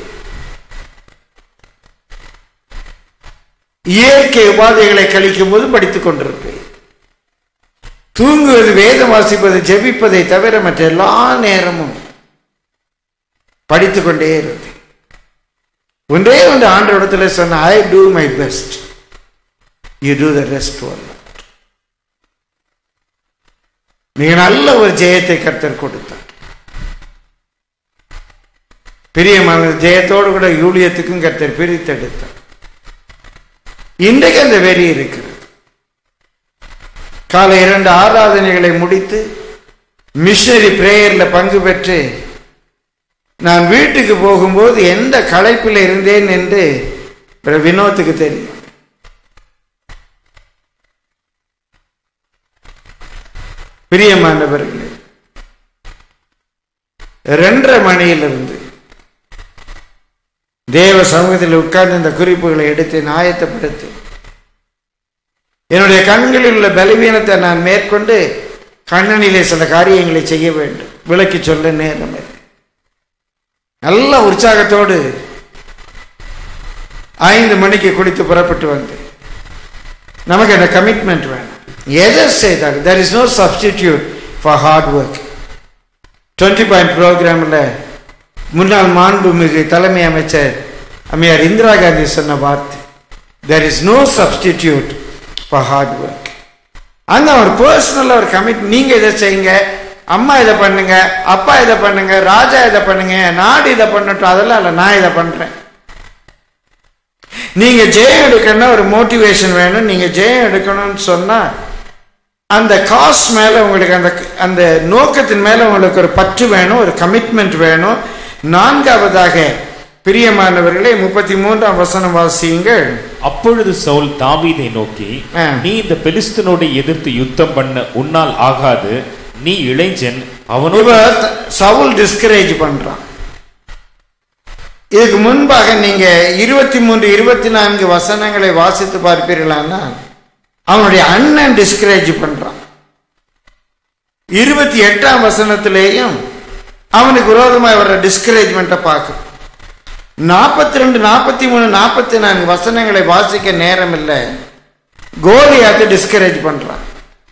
இயற்கை உபாதைகளை கழிக்கும் போது படித்துக் கொண்டிருப்பேன் தூங்குவது வேதம் வாசிப்பது ஜெபிப்பதை தவிர மற்ற எல்லா நேரமும் படித்துக் கொண்டே இருந்தேன் ஒன்றே ஒன்று ஆண்டோடத்துல சொன்ன I do my best you do the rest one மிக நல்ல ஒரு ஜெயத்தை கர்த்தர் கொடுத்தார் பிரியமான ஜெயத்தோடு கூட யூழியத்துக்கும் கர்த்தர் பிரித்தெடுத்தார் இன்றைக்கு அந்த வெறி இருக்கிறது காலை இரண்டு ஆராதனைகளை முடித்து மிஷனரி பிரேயர்ல பங்கு பெற்று நான் வீட்டுக்கு போகும்போது எந்த களைப்பில் இருந்தேன் என்று பிற வினோத்துக்கு தெரியும் பிரியமானவர்களே ரெண்டரை மணியிலிருந்து தேவ சமூகத்தில் உட்கார்ந்து இந்த குறிப்புகளை எடுத்து ஆயத்தப்படுத்தி என்னுடைய கண்களில் உள்ள பலவீனத்தை நான் மேற்கொண்டு கண்ணனிலே சில காரியங்களை செய்ய வேண்டும் விளக்கி சொல்ல நேரம் இல்லை. நல்ல உற்சாகத்தோடு ஐந்து மணிக்கு குளித்து புறப்பட்டு வந்தேன் நமக்கு அந்த கமிட்மெண்ட் வேணும் எதை செய்தாலும் there is no substitute for hard work twenty point ப்ரோக்ராமில் முன்னாள் மாண்புமிகு தலைமை அமைச்சர் அம்மையார் இந்திரா காந்தி சொன்ன வார்த்தை there is no substitute for hard work அங்கே ஒரு பர்சனலாக ஒரு கமிட் நீங்கள் இதை செய்யுங்க அம்மா இதை பண்ணுங்க அப்பா இதை பண்ணுங்க ராஜா இதை பண்ணுங்க நாடு இதை பண்ணட்டும் அதெல்லாம் இல்லை நான் இதை பண்ணுறேன் நீங்க ஜெயம் எடுக்கணும்னா ஒரு மோட்டிவேஷன் வேணும் நீங்க ஜெயம் எடுக்கணும்னு சொன்னா அந்த காஸ் மேல உங்களுக்கு அந்த அந்த நோக்கத்தின் மேல உங்களுக்கு ஒரு பற்று வேணும் ஒரு கமிட்மெண்ட் வேணும் நான்காவதாக பிரியமானவர்களே முப்பத்தி மூன்றாம் வசனம் வாசியுங்கள் அப்பொழுது சவுல் தாவீதை நோக்கி ஆ. நீ இந்த பெலிஸ்தனோடு எதிர்த்து யுத்தம் பண்ண உன்னால் ஆகாது நீ இளைஞன் அவனோடு இவர் சவுல் டிஸ்கரேஜ் பண்றான் இதுக்கு முன்பாக நீங்க இருபத்தி மூன்று இருபத்தி நான்கு வசனங்களை வாசித்து பார்ப்பீர்களானா அவனுடைய அண்ணன் டிஸ்கரேஜ் பண்றான் இருபத்தி எட்டாம் வசனத்திலேயும் அவனுக்கு விரோதமாக வர்ற டிஸ்கரேஜ்மெண்ட்டை பார்க்கும் நாற்பத்தி ரெண்டு நாற்பத்தி மூணு நாற்பத்தி நான்கு வசனங்களை வாசிக்க நேரம் இல்லை கோலியாத்து டிஸ்கரேஜ் பண்றான்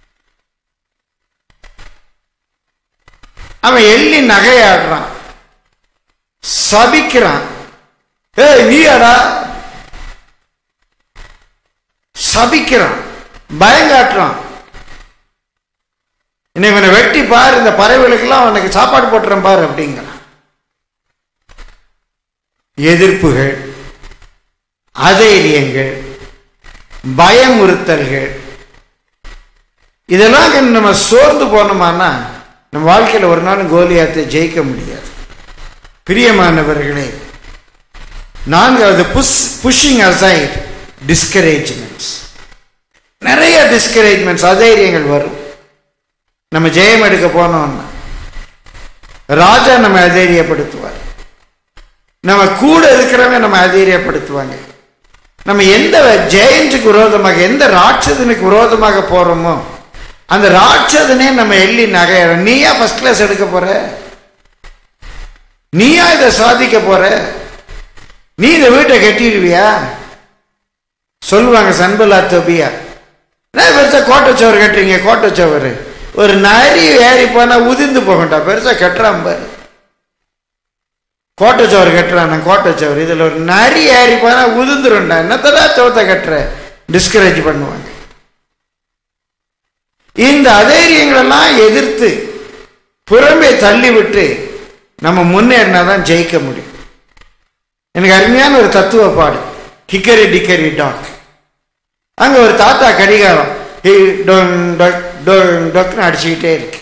அவன் எள்ளி நகையாடுறான் சபிக்கிறான் ஏய் நீயாடா சபிக்கிறான் பயங்காட்டுறான் இன்னைக்கு இவனை வெட்டி பாரு இந்த பறவைகளுக்கெல்லாம் அவனுக்கு சாப்பாடு போட்டுறேன் பாரு அப்படிங்கிறான் எதிர்ப்புகள் அதைரியங்கள் பயமுறுத்தல்கள் இதெல்லாம் கண்டு நம்ம சோர்ந்து போனோமானா நம்ம வாழ்க்கையில் ஒரு நாள் கோலியாத்தை ஜெயிக்க முடியாது பிரியமானவர்களே நான்காவது புஷ் புஷிங் அசைட் டிஸ்கரேஜ்மெண்ட்ஸ் நிறைய டிஸ்கரேஜ்மெண்ட்ஸ் அதைரியங்கள் வரும் நம்ம ஜெயம் எடுக்க போனோம்னா ராஜா நம்ம அதைரியப்படுத்துவார் நம்ம கூட இருக்கிறவங்க நம்ம அதைரியப்படுத்துவாங்க நம்ம எந்த ஜெயண்ட்டுக்கு விரோதமாக எந்த ராட்சதனுக்கு விரோதமாக போறோமோ அந்த ராட்சதனே நம்ம எள்ளி நகையிற நீயா ஃபர்ஸ்ட் கிளாஸ் எடுக்க போற நீயா இதை சாதிக்க போற நீ இந்த வீட்டை கட்டிடுவியா சொல்லுவாங்க சன்பலா தொபியா நான் பெருசா கோட்டைச்சோறு கட்டுறீங்க கோட்டைச்சோறு ஒரு நரி ஏறி போனா உதிர்ந்து போகண்டா பெருசா கட்டுறான் பாரு கோட்டைச்சோறு கட்டுறான் நான் கோட்டைச்சோறு இதுல ஒரு நரி ஏறி போனா உதிர்ந்துருண்டா என்னத்தடா சோத்தை கட்டுற டிஸ்கரேஜ் பண்ணுவாங்க இந்த அதைரியங்களெல்லாம் எதிர்த்து புறம்பே தள்ளி விட்டு நம்ம முன்னேறினா தான் ஜெயிக்க முடியும் எனக்கு அருமையான ஒரு தத்துவ பாடு கிக்கரி டிக்கரி டாக் அங்க ஒரு தாத்தா கடிகாரம் ஹி டொங் டொக் டொங் டொக்னு அடிச்சுக்கிட்டே இருக்கு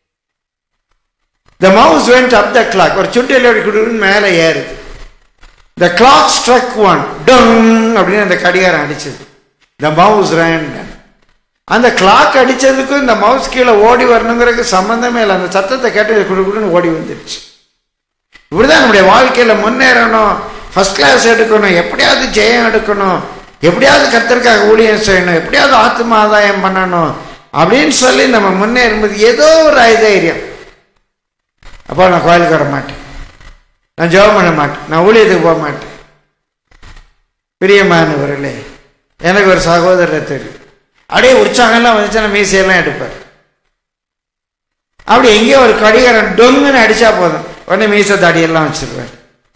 the mouse went up the clock ஒரு சுட்டியில் குடுன்னு மேலே ஏறுது த கிளாக் ஸ்ட்ரக் ஒன் டொங் அப்படின்னு அந்த கடிகாரம் அடிச்சது த மவுஸ் ரேண்ட் அந்த கிளாக் அடிச்சதுக்கும் இந்த மவுஸ் கீழே ஓடி வரணுங்கிறதுக்கு சம்பந்தமே இல்லை அந்த சத்தத்தை கேட்டு குடுக்குன்னு ஓடி வந்துருச்சு இப்படிதான் நம்முடைய வாழ்க்கையில முன்னேறணும் ஃபர்ஸ்ட் கிளாஸ் எடுக்கணும் எப்படியாவது ஜெயம் எடுக்கணும் எப்படியாவது கத்திற்காக ஊழியம் செய்யணும் எப்படியாவது ஆத்ம ஆதாயம் பண்ணணும் அப்படின்னு சொல்லி நம்ம முன்னேறும்போது ஏதோ ஒரு ஐதைரியம் அப்போ நான் கோயிலுக்கு வர மாட்டேன் நான் ஜெபம் பண்ண மாட்டேன் நான் ஊழியத்துக்கு போக மாட்டேன் பிரியமானவர்களே எனக்கு ஒரு சகோதரர் தெரியும் அப்படியே உற்சாகம்லாம் வந்துச்சுன்னா மீசையெல்லாம் எடுப்பார் அப்படி எங்கேயோ ஒரு கடிகாரம் டொங்குன்னு அடிச்சா போதும் உடனே மீச தாடியெல்லாம் வச்சிருவார்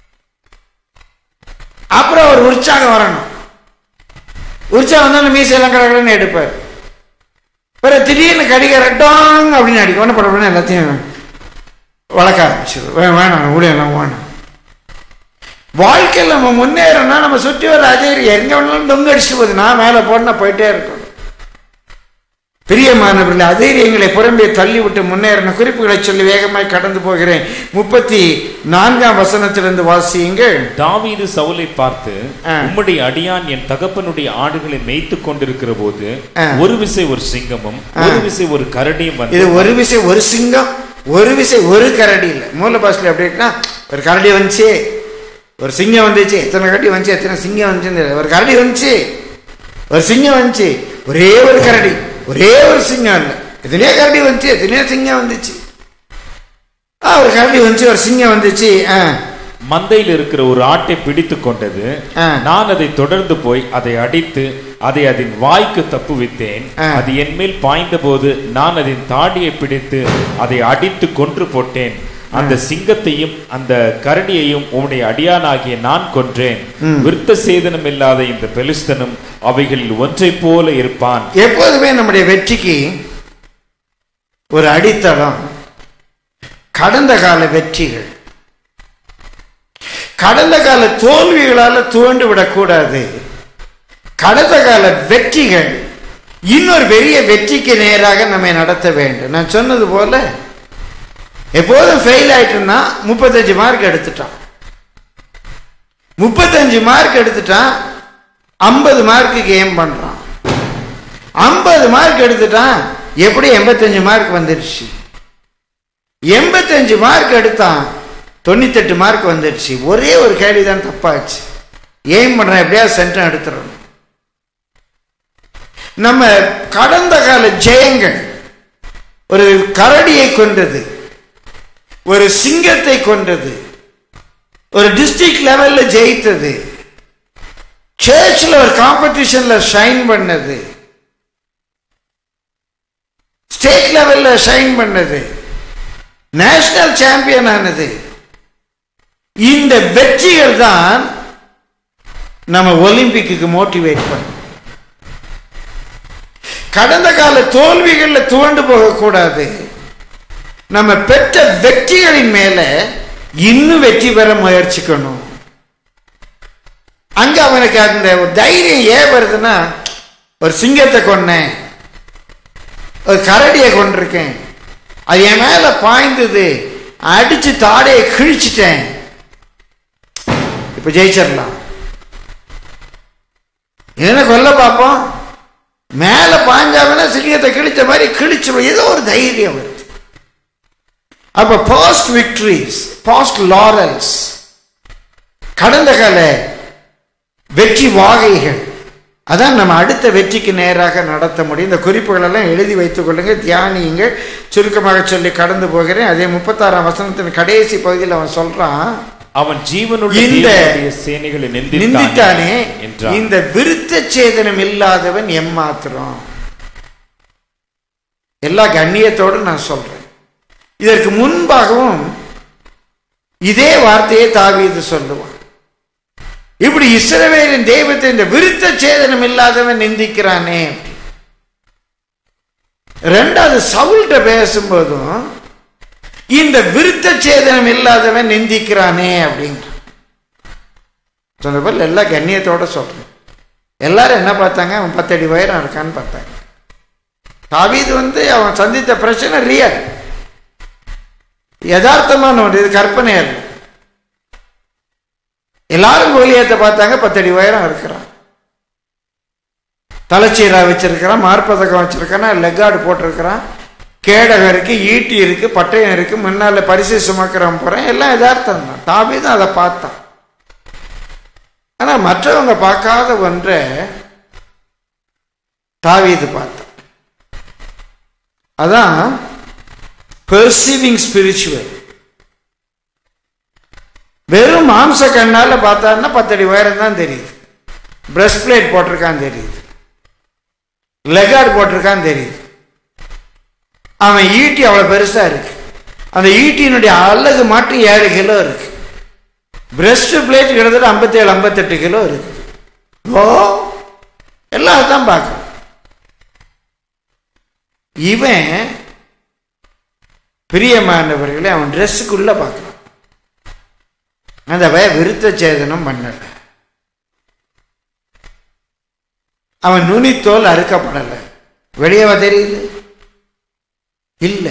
அப்புறம் ஒரு உற்சாகம் வரணும் உற்சாகம் வந்தாலும் மீசையெல்லாம் கடற்கடன்னு எடுப்பார் பிறகு திடீர்னு கடிகாரம் டாங் அப்படின்னு அடிக்கும் ஒன்று படம் எல்லாத்தையும் வளர்க்க ஆரம்பிச்சிடும் வே வேணாம் ஊழியெல்லாம் வேணாம் வாழ்க்கையில் நம்ம முன்னேறோம்னா நம்ம சுற்றி வர அதே எங்க வேணாலும் டொங்கு அடிச்சுட்டு போகுது நான் மேலே போனா போயிட்டே இருக்கணும் பிரியமானவர்களே அதீரியங்களை புறம்பே தள்ளிவிட்டு முன்னேறின குறிப்புகளை சொல்லி வேகமாய் கடந்து போகிறேன் முப்பத்தி நான்காம் வசனத்திலிருந்து வாசியுங்கள் தாவீது சவுலை பார்த்து ஆ. உம்முடைய அடியான் என் தகப்பனுடைய ஆடுகளை மேய்த்துக் கொண்டிருக்கிற போது ஆ. ஒரு விசை ஒரு சிங்கமும் ஒரு விசை ஒரு கரடியும் வந்து இது ஒரு விசை ஒரு சிங்கம் ஒரு விசை ஒரு கரடி இல்லை மூல பாஷையில் எப்படின்னா ஒரு கரடி வந்துச்சு ஒரு சிங்கம் வந்துச்சு எத்தனை கரடி வந்துச்சு எத்தனை சிங்கம் வந்துச்சுன்னு தெரியல. ஒரு கரடி வந்துச்சு ஒரு சிங்கம் வந்துச்சு ஒரே ஒரு கரடி ஒரே ஒரு சிங்கம் இல்லை எத்தனையோ கரடி வந்துச்சு எத்தனையோ சிங்கம் வந்துச்சு ஆ ஒரு கரடி வந்துச்சு ஒரு சிங்கம் வந்துச்சு ஆ மந்தையில் இருக்கிற ஒரு ஆட்டை பிடித்து கொண்டது ஆ. நான் அதை தொடர்ந்து போய் அதை அடித்து அதை அதன் வாய்க்கு தப்புவித்தேன் ஆ. அது என் மேல் பாய்ந்த போது நான் அதன் தாடியை பிடித்து அதை அடித்து கொன்று போட்டேன் அந்த சிங்கத்தையும் அந்த கரடியையும் உம்முடைய அடியானாகிய நான் கொன்றேன் விருத்த சேதனம் இல்லாத இந்த பெலிஸ்தனும் அவைகளில் ஒன்றைப் போல இருப்பான் எப்போதுமே நம்முடைய வெற்றிக்கு ஒரு அடித்தளம் கடந்த கால வெற்றிகள் கடந்த கால தோல்விகளால துவண்டு விடக்கூடாது கடந்த கால வெற்றிகள் இன்னொரு பெரிய வெற்றிக்கு நேராக நம்மை நடத்த வேண்டும் நான் சொன்னது போல எப்போதும் ஃபெயில் ஆயிட்டுன்னா முப்பத்தஞ்சு மார்க் எடுத்துட்டான் முப்பத்தஞ்சு மார்க் எடுத்துட்டான் ஐம்பது மார்க்குக்கு ஏம் பண்றான் ஐம்பது மார்க் எடுத்துட்டான் எப்படி எண்பத்தஞ்சு மார்க் வந்துடுச்சு எண்பத்தஞ்சு மார்க் எடுத்தான் தொண்ணூத்தெட்டு மார்க் வந்துடுச்சு ஒரே ஒரு கேள்வி தான் தப்பாச்சு ஏம் பண்றேன் எப்படியாவது சென்டம் எடுத்துடணும் நம்ம கடந்த கால ஜெயங்கள் ஒரு கரடியை கொண்டது ஒரு சிங்கத்தை கொண்டது ஒரு டிஸ்ட்ரிக்ட் லெவல்ல ஜெயித்தது சர்ச்சில் ஒரு காம்படிஷன்ல ஷைன் பண்ணது ஸ்டேட் லெவல்ல ஷைன் பண்ணது நேஷனல் சாம்பியன் ஆனது இந்த வெற்றிகள் தான் நம்ம ஒலிம்பிக்கு மோட்டிவேட் பண்ணும் கடந்த கால தோல்விகள்ல துவண்டு போகக்கூடாது நம்ம பெற்ற வெற்றிகளின் மேல இன்னும் வெற்றி பெற முயற்சிக்கணும் அங்க அவனுக்கு அந்த ஒரு தைரியம் ஏன் வருதுன்னா ஒரு சிங்கத்தை கொன்னேன் ஒரு கரடியை கொண்டிருக்கேன் அது என் மேல பாய்ந்தது அடிச்சு தாடையை கிழிச்சிட்டேன் இப்ப ஜெயிச்சிடலாம் என்ன கொல்ல பார்ப்போம் மேல பாஞ்சாவனா சிங்கத்தை கிழிச்ச மாதிரி கிழிச்சிடும் ஏதோ ஒரு தைரியம் வருது அப்ப பாஸ்ட் விக்டரிஸ் பாஸ்ட் லாரல்ஸ் கடந்த கால வெற்றி வாகைகள் அதான் நம்ம அடுத்த வெற்றிக்கு நேராக நடத்த முடியும் இந்த குறிப்புகள் எல்லாம் எழுதி வைத்துக் கொள்ளுங்க தியானியுங்கள் சுருக்கமாக சொல்லி கடந்து போகிறேன் அதே முப்பத்தாறாம் வசனத்தின் கடைசி பகுதியில் அவன் சொல்றான் அவன் ஜீவனுள்ள இந்த தேவனுடைய சேனைகளை நிந்தித்தானே நிந்தித்தானே என்றான் இந்த விருத்த சேதனம் இல்லாதவன் எம்மாத்திரம் எல்லா கண்ணியத்தோடு நான் சொல்றேன் இதற்கு முன்பாகவும் இதே வார்த்தையை தாவீது சொல்லுவான் இப்படி இஸ்ரவேலின் தெய்வத்தை இந்த விருத்த சேதனம் இல்லாதவன் நிந்திக்கிறானே ரெண்டாவது சவுல்கிட்ட பேசும்போதும் இந்த விருத்த சேதனம் இல்லாதவன் நிந்திக்கிறானே அப்படிங்கிற சொன்ன போல எல்லா கண்ணியத்தோட சொல்றேன் எல்லாரும் என்ன பார்த்தாங்க அவன் பத்தடி உயரம் இருக்கான்னு பார்த்தாங்க தாவீது வந்து அவன் சந்தித்த பிரச்சனை ரியல் யதார்த்தமான ஒன்று இது கற்பனை அல்ல எல்லாரும் கோலியத்தை பார்த்தாங்க பத்தடி உயரம் இருக்கிறான் தலைச்சீரா வச்சிருக்கிறான் மார்பதக்கம் வச்சிருக்கிறான் லெக்கார்டு போட்டிருக்கிறான் கேடகம் இருக்கு ஈட்டி இருக்கு பட்டயம் இருக்கு முன்னால பரிசு சுமக்கிறவன் போறேன் எல்லாம் யதார்த்தம் தான் தாவீதும் அதை பார்த்தான் ஆனா மற்றவங்க பார்க்காத ஒன்றை தாவீது பார்த்தான் அதான் பெர்சீவிங் ஸ்பிரிச்சுவல் வெறும் மாம்ச கண்ணால பார்த்தாருன்னா பத்தடி உயரம் தான் தெரியுது பிரஸ்ட் பிளேட் போட்டிருக்கான்னு தெரியுது லெகார்டு போட்டிருக்கான்னு தெரியுது அவன் ஈட்டி அவ்வளவு பெருசா இருக்கு அந்த ஈட்டியினுடைய அழகு மட்டும் ஏழு கிலோ இருக்கு பிரஸ்ட் பிளேட் கிட்டத்தட்ட ஐம்பத்தேழு ஐம்பத்தெட்டு கிலோ இருக்கு ஓ எல்லாம் தான் பார்க்கணும் இவன் பிரியமானவர்களை அவன் ட்ரெஸ்ஸுக்குள்ள பார்க்கறான் அந்த பய விருத்த சேதனம் பண்ணல அவன் நுனித்தோல் அறுக்கப்படல வெளியவா தெரியுது இல்ல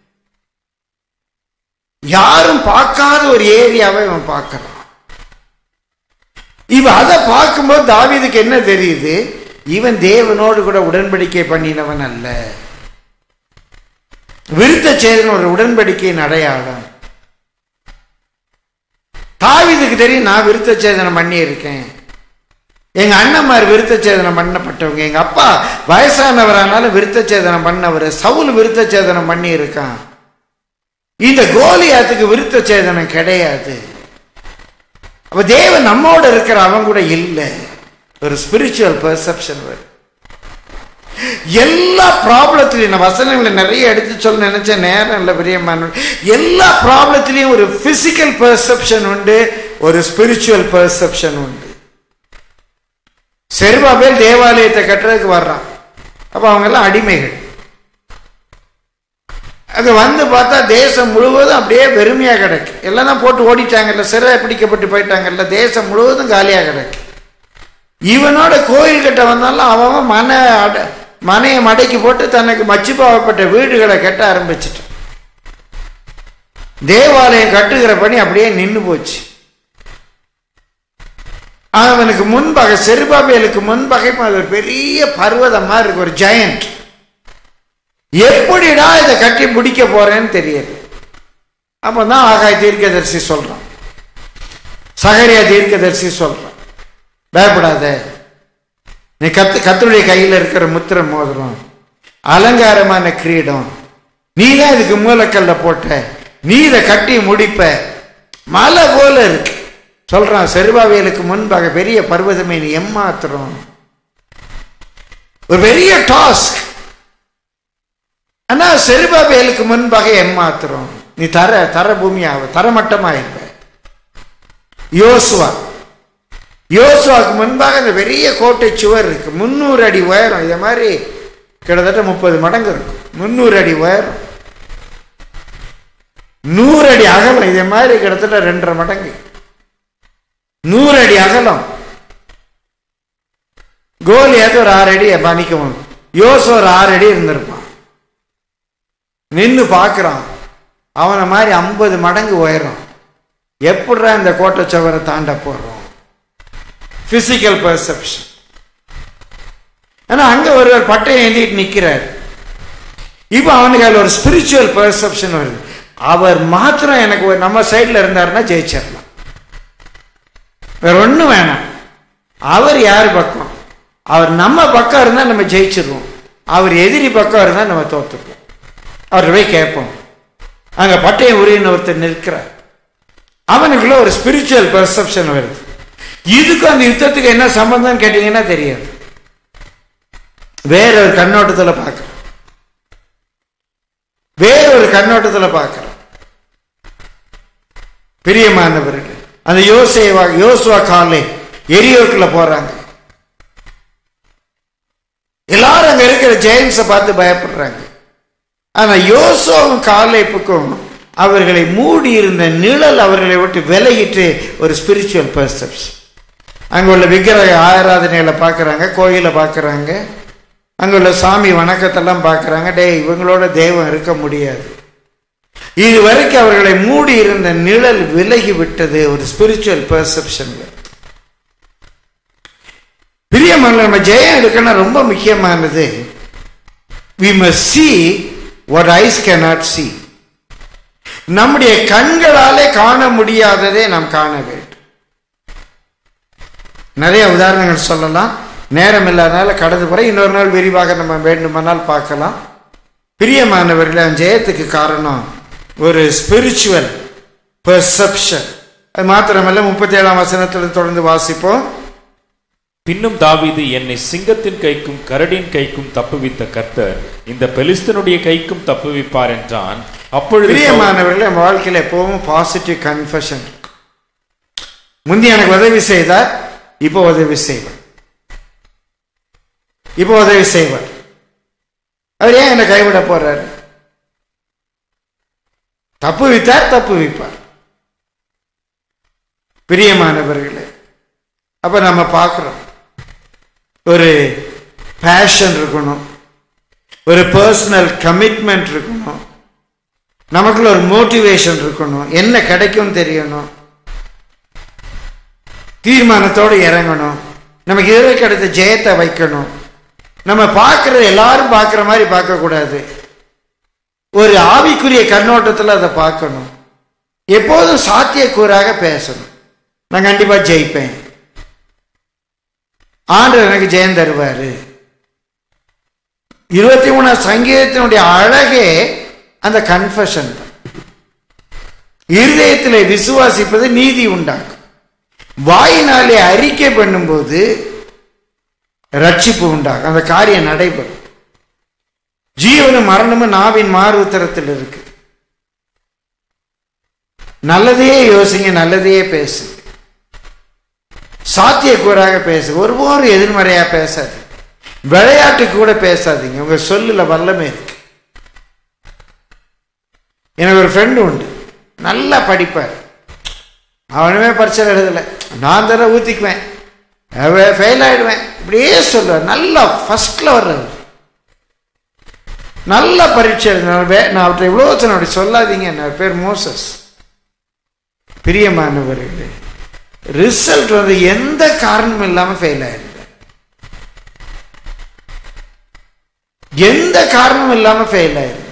யாரும் பார்க்காத ஒரு ஏரியாவை இவன் பார்க்கறான் இவன் அதை பார்க்கும்போது தாவீதுக்கு என்ன தெரியுது இவன் தேவனோடு கூட உடன்படிக்கை பண்ணினவன் அல்ல விருத்த சேதனம் ஒரு உடன்படிக்கையின் அடையாளம் தாவீதுக்கு தெரியும் நான் விருத்த சேதனம் பண்ணி இருக்கேன் எங்க அண்ணன்மார் விருத்த சேதனம் பண்ணப்பட்டவங்க எங்க அப்பா வயசானவரானாலும் விருத்த சேதனம் பண்ணவர் சவுல் விருத்த சேதனம் பண்ணி இருக்கான் இந்த கோலியாத்துக்கு விருத்த சேதனம் கிடையாது அப்ப தேவன் நம்மோட இருக்கிற அவன் கூட இல்லை ஒரு ஸ்பிரிச்சுவல் பெர்செப்ஷன் வரும் எல்லா ப்ராப்ளத்திலையும் நான் வசனங்களை நிறைய எடுத்து சொல்ல நினைச்ச நேரம் இல்லை பிரியமான எல்லா ப்ராப்ளத்திலையும் ஒரு பிசிக்கல் பெர்செப்ஷன் உண்டு ஒரு ஸ்பிரிச்சுவல் பெர்செப்ஷன் உண்டு செருபாபேல் தேவாலயத்தை கட்டுறதுக்கு வர்றான் அப்ப அவங்க எல்லாம் அடிமைகள் அங்க வந்து பார்த்தா தேசம் முழுவதும் அப்படியே வெறுமையா கிடக்கு எல்லாம் தான் போட்டு ஓடிட்டாங்கல்ல சிறை பிடிக்கப்பட்டு போயிட்டாங்கல்ல தேசம் முழுவதும் காலியா கிடக்கு இவனோட கோயில் கிட்ட வந்தாலும் அவன் மன அட மனையை மடக்கி போட்டு தனக்கு மச்சுப்பாவப்பட்ட வீடுகளை கட்ட ஆரம்பிச்சிட்டான் தேவாலயம் கட்டுகிற பணி அப்படியே நின்று போச்சு அவனுக்கு முன்பாக செருபாபேலுக்கு முன்பாக இப்ப அது ஒரு பெரிய பர்வதம் மாதிரி இருக்கு ஒரு ஜெயண்ட் எப்படிடா இதை கட்டி முடிக்க போறேன்னு தெரியாது அப்பதான் ஆகாய் தீர்க்கதரிசி சொல்றான் சகரியா தீர்க்கதரிசி சொல்றான் பயப்படாத நீ கத்து கத்தருடைய கையில் இருக்கிற முத்திர மோதிரம் அலங்காரமான கிரீடம் நீ தான் இதுக்கு மூலக்கல்ல போட்ட நீ இதை கட்டி முடிப்ப மலை போல இருக்கு சொல்றான் செருபாவியலுக்கு முன்பாக பெரிய பர்வதமே நீ எம்மாத்திரம் ஒரு பெரிய டாஸ்க் ஆனா செருபாபேலுக்கு முன்பாக எம்மாத்திரம் நீ தர தர பூமியாக தரமட்டமாயிருப்ப யோசுவா யோசுவாக்கு முன்பாக இந்த பெரிய கோட்டை சுவர் இருக்கு முந்நூறு அடி உயரம் இதை மாதிரி கிட்டத்தட்ட முப்பது மடங்கு இருக்கும் முந்நூறு அடி உயரம் நூறு அடி அகலம் இதே மாதிரி கிட்டத்தட்ட ரெண்டரை மடங்கு நூறு அடி அகலம் கோலியாவது ஒரு ஆறு அடி பணிக்கவும் யோசு ஒரு ஆறு அடி இருந்திருப்பான் நின்று பார்க்குறான் அவனை மாதிரி ஐம்பது மடங்கு உயரம் எப்படிடா இந்த கோட்டை சுவரை தாண்ட போடுறோம் பிசிக்கல் பெர்செப்ஷன் ஆனா அங்க ஒருவர் பட்டையை ஏந்திட்டு நிக்கிறார் இப்போ அவனுக்கு அதுல ஒரு ஸ்பிரிச்சுவல் பெர்செப்ஷன் வருது அவர் மாத்திரம் எனக்கு ஒரு நம்ம சைடில் இருந்தாருன்னா ஜெயிச்சிடலாம் வேற ஒன்றும் வேணாம் அவர் யார் பக்கம் அவர் நம்ம பக்கம் இருந்தால் நம்ம ஜெயிச்சிருவோம் அவர் எதிரி பக்கம் இருந்தால் நம்ம தோத்துப்போம் அவர்கிட்ட போய் கேட்போம் அங்கே பட்டயம் உரியன்னு ஒருத்தர் நிற்கிறார் அவனுக்குள்ள ஒரு ஸ்பிரிச்சுவல் பெர்செப்ஷன் வருது இதுக்கும் அந்த யுத்தத்துக்கு என்ன சம்பந்தம் கேட்டீங்கன்னா தெரியாது வேற ஒரு கண்ணோட்டத்தில் பார்க்குறோம் வேற ஒரு கண்ணோட்டத்தில் பார்க்குறோம் பிரியமானவர்கள் அந்த யோசேவா யோசுவா காலை எரியோக்குள்ள போறாங்க எல்லாரும் அங்க இருக்கிற ஜெயின்ஸை பார்த்து பயப்படுறாங்க ஆனா யோசுவாவும் காலைப்புக்கும் அவர்களை மூடி இருந்த நிழல் அவர்களை விட்டு விலகிட்டு ஒரு ஸ்பிரிச்சுவல் பெர்செப்ஷன் அங்க உள்ள விக்கிரக ஆராதனைகளை பார்க்குறாங்க கோயிலை பார்க்குறாங்க அங்க உள்ள சாமி வணக்கத்தெல்லாம் பார்க்குறாங்க டேய் இவங்களோட தெய்வம் இருக்க முடியாது இது வரைக்கும் அவர்களை மூடி இருந்த நிழல் விலகி விட்டது ஒரு ஸ்பிரிச்சுவல் பெர்செப்ஷன் பிரியமான நம்ம ஜெயம் எடுக்கணும் ரொம்ப முக்கியமானது we must see what eyes cannot see நம்முடைய கண்களாலே காண முடியாததை நாம் காண வேண்டும் நிறைய உதாரணங்கள் சொல்லலாம் நேரம் இல்லாதனால கடந்து போற இன்னொரு நாள் விரிவாக நம்ம வேண்டுமானால் பார்க்கலாம் பிரியமானவர்களே அந்த ஜெயத்துக்கு காரணம் ஒரு ஸ்பிரிச்சுவல் பெர்செப்ஷன் அது மாத்திரமல்ல முப்பத்தி ஏழாம் வசனத்தில் தொடர்ந்து வாசிப்போம் பின்னும் தாவீது என்னை சிங்கத்தின் கைக்கும் கரடின் கைக்கும் தப்புவித்த கர்த்தர் இந்த பெலிஸ்தனுடைய கைக்கும் தப்புவிப்பார் என்றான் அப்பொழுது சவுல், பிரியமானவர்களே நம்ம வாழ்க்கையில் எப்பவும் பாசிட்டிவ் கன்ஃபஷன் முந்தி எனக்கு உதவி செய்தார் இப்போ உதவி செய்வார் இப்போ உதவி செய்வார் அவர் ஏன் என்னை கைவிட போறாரு தப்பு வித்தார் தப்பு வைப்பார் பிரியமானவர்களே அப்ப நம்ம பார்க்கிறோம் ஒரு பேஷன் இருக்கணும் ஒரு பர்சனல் கமிட்மெண்ட் இருக்கணும் நமக்குள்ள ஒரு மோட்டிவேஷன் இருக்கணும் என்ன கிடைக்கும் தெரியணும் தீர்மானத்தோடு இறங்கணும் நமக்கு இதுவரை கிடைத்த ஜெயத்தை வைக்கணும் நம்ம பார்க்கிற எல்லாரும் பார்க்குற மாதிரி பார்க்கக்கூடாது ஒரு ஆவிக்குரிய கண்ணோட்டத்தில் அதை பார்க்கணும் எப்போதும் சாத்தியக்கூறாக பேசணும் நான் கண்டிப்பா ஜெயிப்பேன் ஆண்டவர் எனக்கு ஜெயம் தருவாரு இருபத்தி மூணாம் சங்கீதத்தினுடைய அழகே அந்த கன்ஃபஷன் தான் இருதயத்தில் விசுவாசிப்பது நீதி உண்டாக்கும் வாயினாலே அறிக்கை பண்ணும்போது ரட்சிப்பு உண்டாகும் அந்த காரியம் நடைபெறும் ஜீவனும் மரணமும் நாவின் மாறுத்தரத்தில் இருக்கு நல்லதையே யோசிங்க நல்லதையே பேசு சாத்தியக்கூறாக பேசு ஒருபோதும் எதிர்மறையா பேசாது விளையாட்டு கூட பேசாதீங்க உங்க சொல்லுல வல்லமை இருக்கு எனக்கு ஒரு ஃப்ரெண்டு உண்டு நல்லா படிப்பார் அவனுமே பரிச்சை எழுதலை நான் தர ஊற்றிக்குவேன் ஃபெயில் ஆயிடுவேன் இப்படியே சொல்லுவார் நல்லா ஃபர்ஸ்ட்ல வர்றவர் நல்ல பரீட்சை எழுதினார் வே- நான் அவர்கிட்ட இவ்வளோ சொன்ன அப்படி சொல்லாதீங்க என்ன பேர் மோசஸ் பிரியமானவர்களே ரிசல்ட் வந்து எந்த காரணமும் இல்லாமல் ஃபெயில் ஆயிருந்தார் எந்த காரணமும் இல்லாமல் ஃபெயில் ஆயிருந்தார்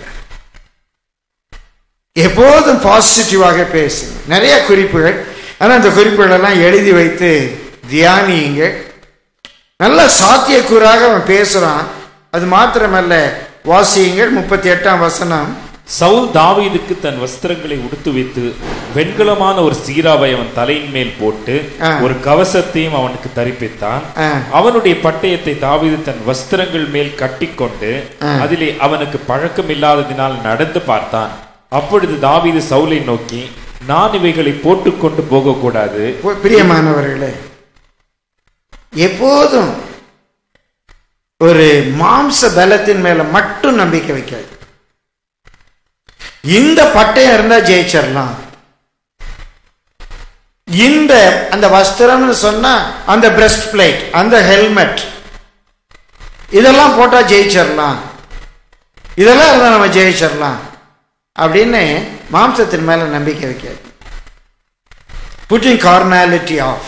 எப்போதும் பாசிட்டிவாக பேசுங்க நிறைய குறிப்புகள் ஆனால் அந்த குறிப்புகள் எல்லாம் எழுதி வைத்து தியானியுங்க நல்ல சாத்தியக்கூறாக அவன் பேசுறான் அது மாத்திரமல்ல வாசியுங்கள் முப்பத்தி எட்டாம் வசனம் சவுல் தாவீதுக்கு தன் வஸ்திரங்களை உடுத்து வைத்து வெண்கலமான ஒரு சீராவை அவன் தலையின் மேல் போட்டு ஆ. ஒரு கவசத்தையும் அவனுக்கு தரிப்பித்தான் ஆ, அவனுடைய பட்டயத்தை தாவீது தன் வஸ்திரங்கள் மேல் கட்டிக்கொண்டு ஆ. அதிலே அவனுக்கு பழக்கம் இல்லாததினால் நடந்து பார்த்தான் அப்பொழுது தாவீது சவுலை நோக்கி நான் இவைகளை போட்டுக்கொண்டு போகக்கூடாது பு- பிரியமானவர்களே எப்போதும் ஒரு மாம்ச பலத்தின் மேல மட்டும் நம்பிக்கை வைக்காது இந்த பட்டயம் இருந்தா ஜெயிச்சிடலாம் இந்த அந்த வஸ்திரம்னு சொன்னா அந்த பிரஸ்ட் பிளேட் அந்த ஹெல்மெட் இதெல்லாம் போட்டா ஜெயிச்சிடலாம் இதெல்லாம் இருந்தா நம்ம ஜெயிச்சிடலாம் அப்படின்னு மாம்சத்தின் மேல நம்பிக்கை வைக்காது புட்டிங் கார்னாலிட்டி ஆஃப்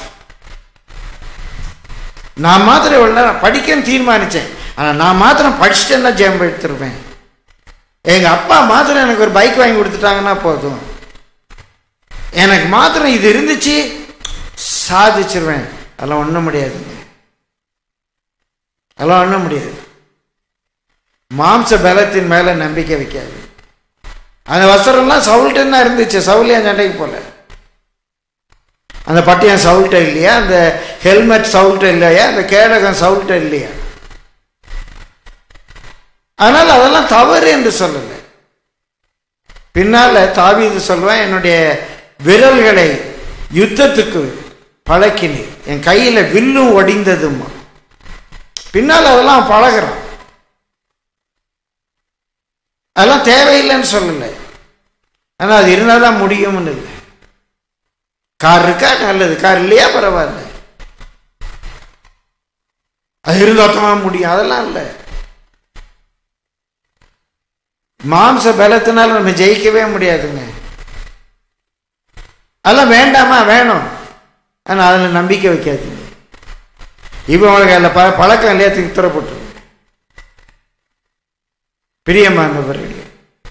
நான் மாத்திரம் இவ்வளவு நேரம் படிக்கன்னு தீர்மானிச்சேன் ஆனால் நான் மாத்திரம் படிச்சுட்டேன்னா ஜெயம் எடுத்துருவேன் எங்க அப்பா மாத்திரம் எனக்கு ஒரு பைக் வாங்கி கொடுத்துட்டாங்கன்னா போதும் எனக்கு மாத்திரம் இது இருந்துச்சு சாதிச்சிருவேன் அதெல்லாம் ஒன்றும் முடியாதுங்க அதெல்லாம் ஒன்றும் முடியாது மாம்ச பலத்தின் மேல நம்பிக்கை வைக்காது அந்த வஸ்திரம்லாம் சவுல்ட்டுன்னு தான் இருந்துச்சு சவுல் என் சண்டைக்கு போல அந்த பட்டியம் சவுல்ட்ட இல்லையா அந்த ஹெல்மெட் சவுல்ட்ட இல்லையா அந்த கேடகம் சவுல்ட்ட இல்லையா ஆனால் அதெல்லாம் தவறு என்று சொல்லலை பின்னால தாவீது சொல்வான் என்னுடைய விரல்களை யுத்தத்துக்கு பழக்கினேன் என் கையில வில்லும் ஒடிந்ததுமா பின்னால் அதெல்லாம் பழகுறான் அதெல்லாம் தேவையில்லைன்னு சொல்லலை ஆனால் அது இருந்தால் தான் முடியும்னு இல்லை கார் இருக்கா நல்லது கார் இல்லையா பரவாயில்ல அது இருந்தாத்தமா முடியும் அதெல்லாம் இல்லை மாம்ச பலத்தினால நம்ம ஜெயிக்கவே முடியாதுங்க அதெல்லாம் வேண்டாமா வேணும் ஆனால் அதில் நம்பிக்கை வைக்காதீங்க இப்போ அவங்களுக்கு அதில் ப பழக்கம் இல்லையா தித்தரப்பட்டு பிரியமானவர்களே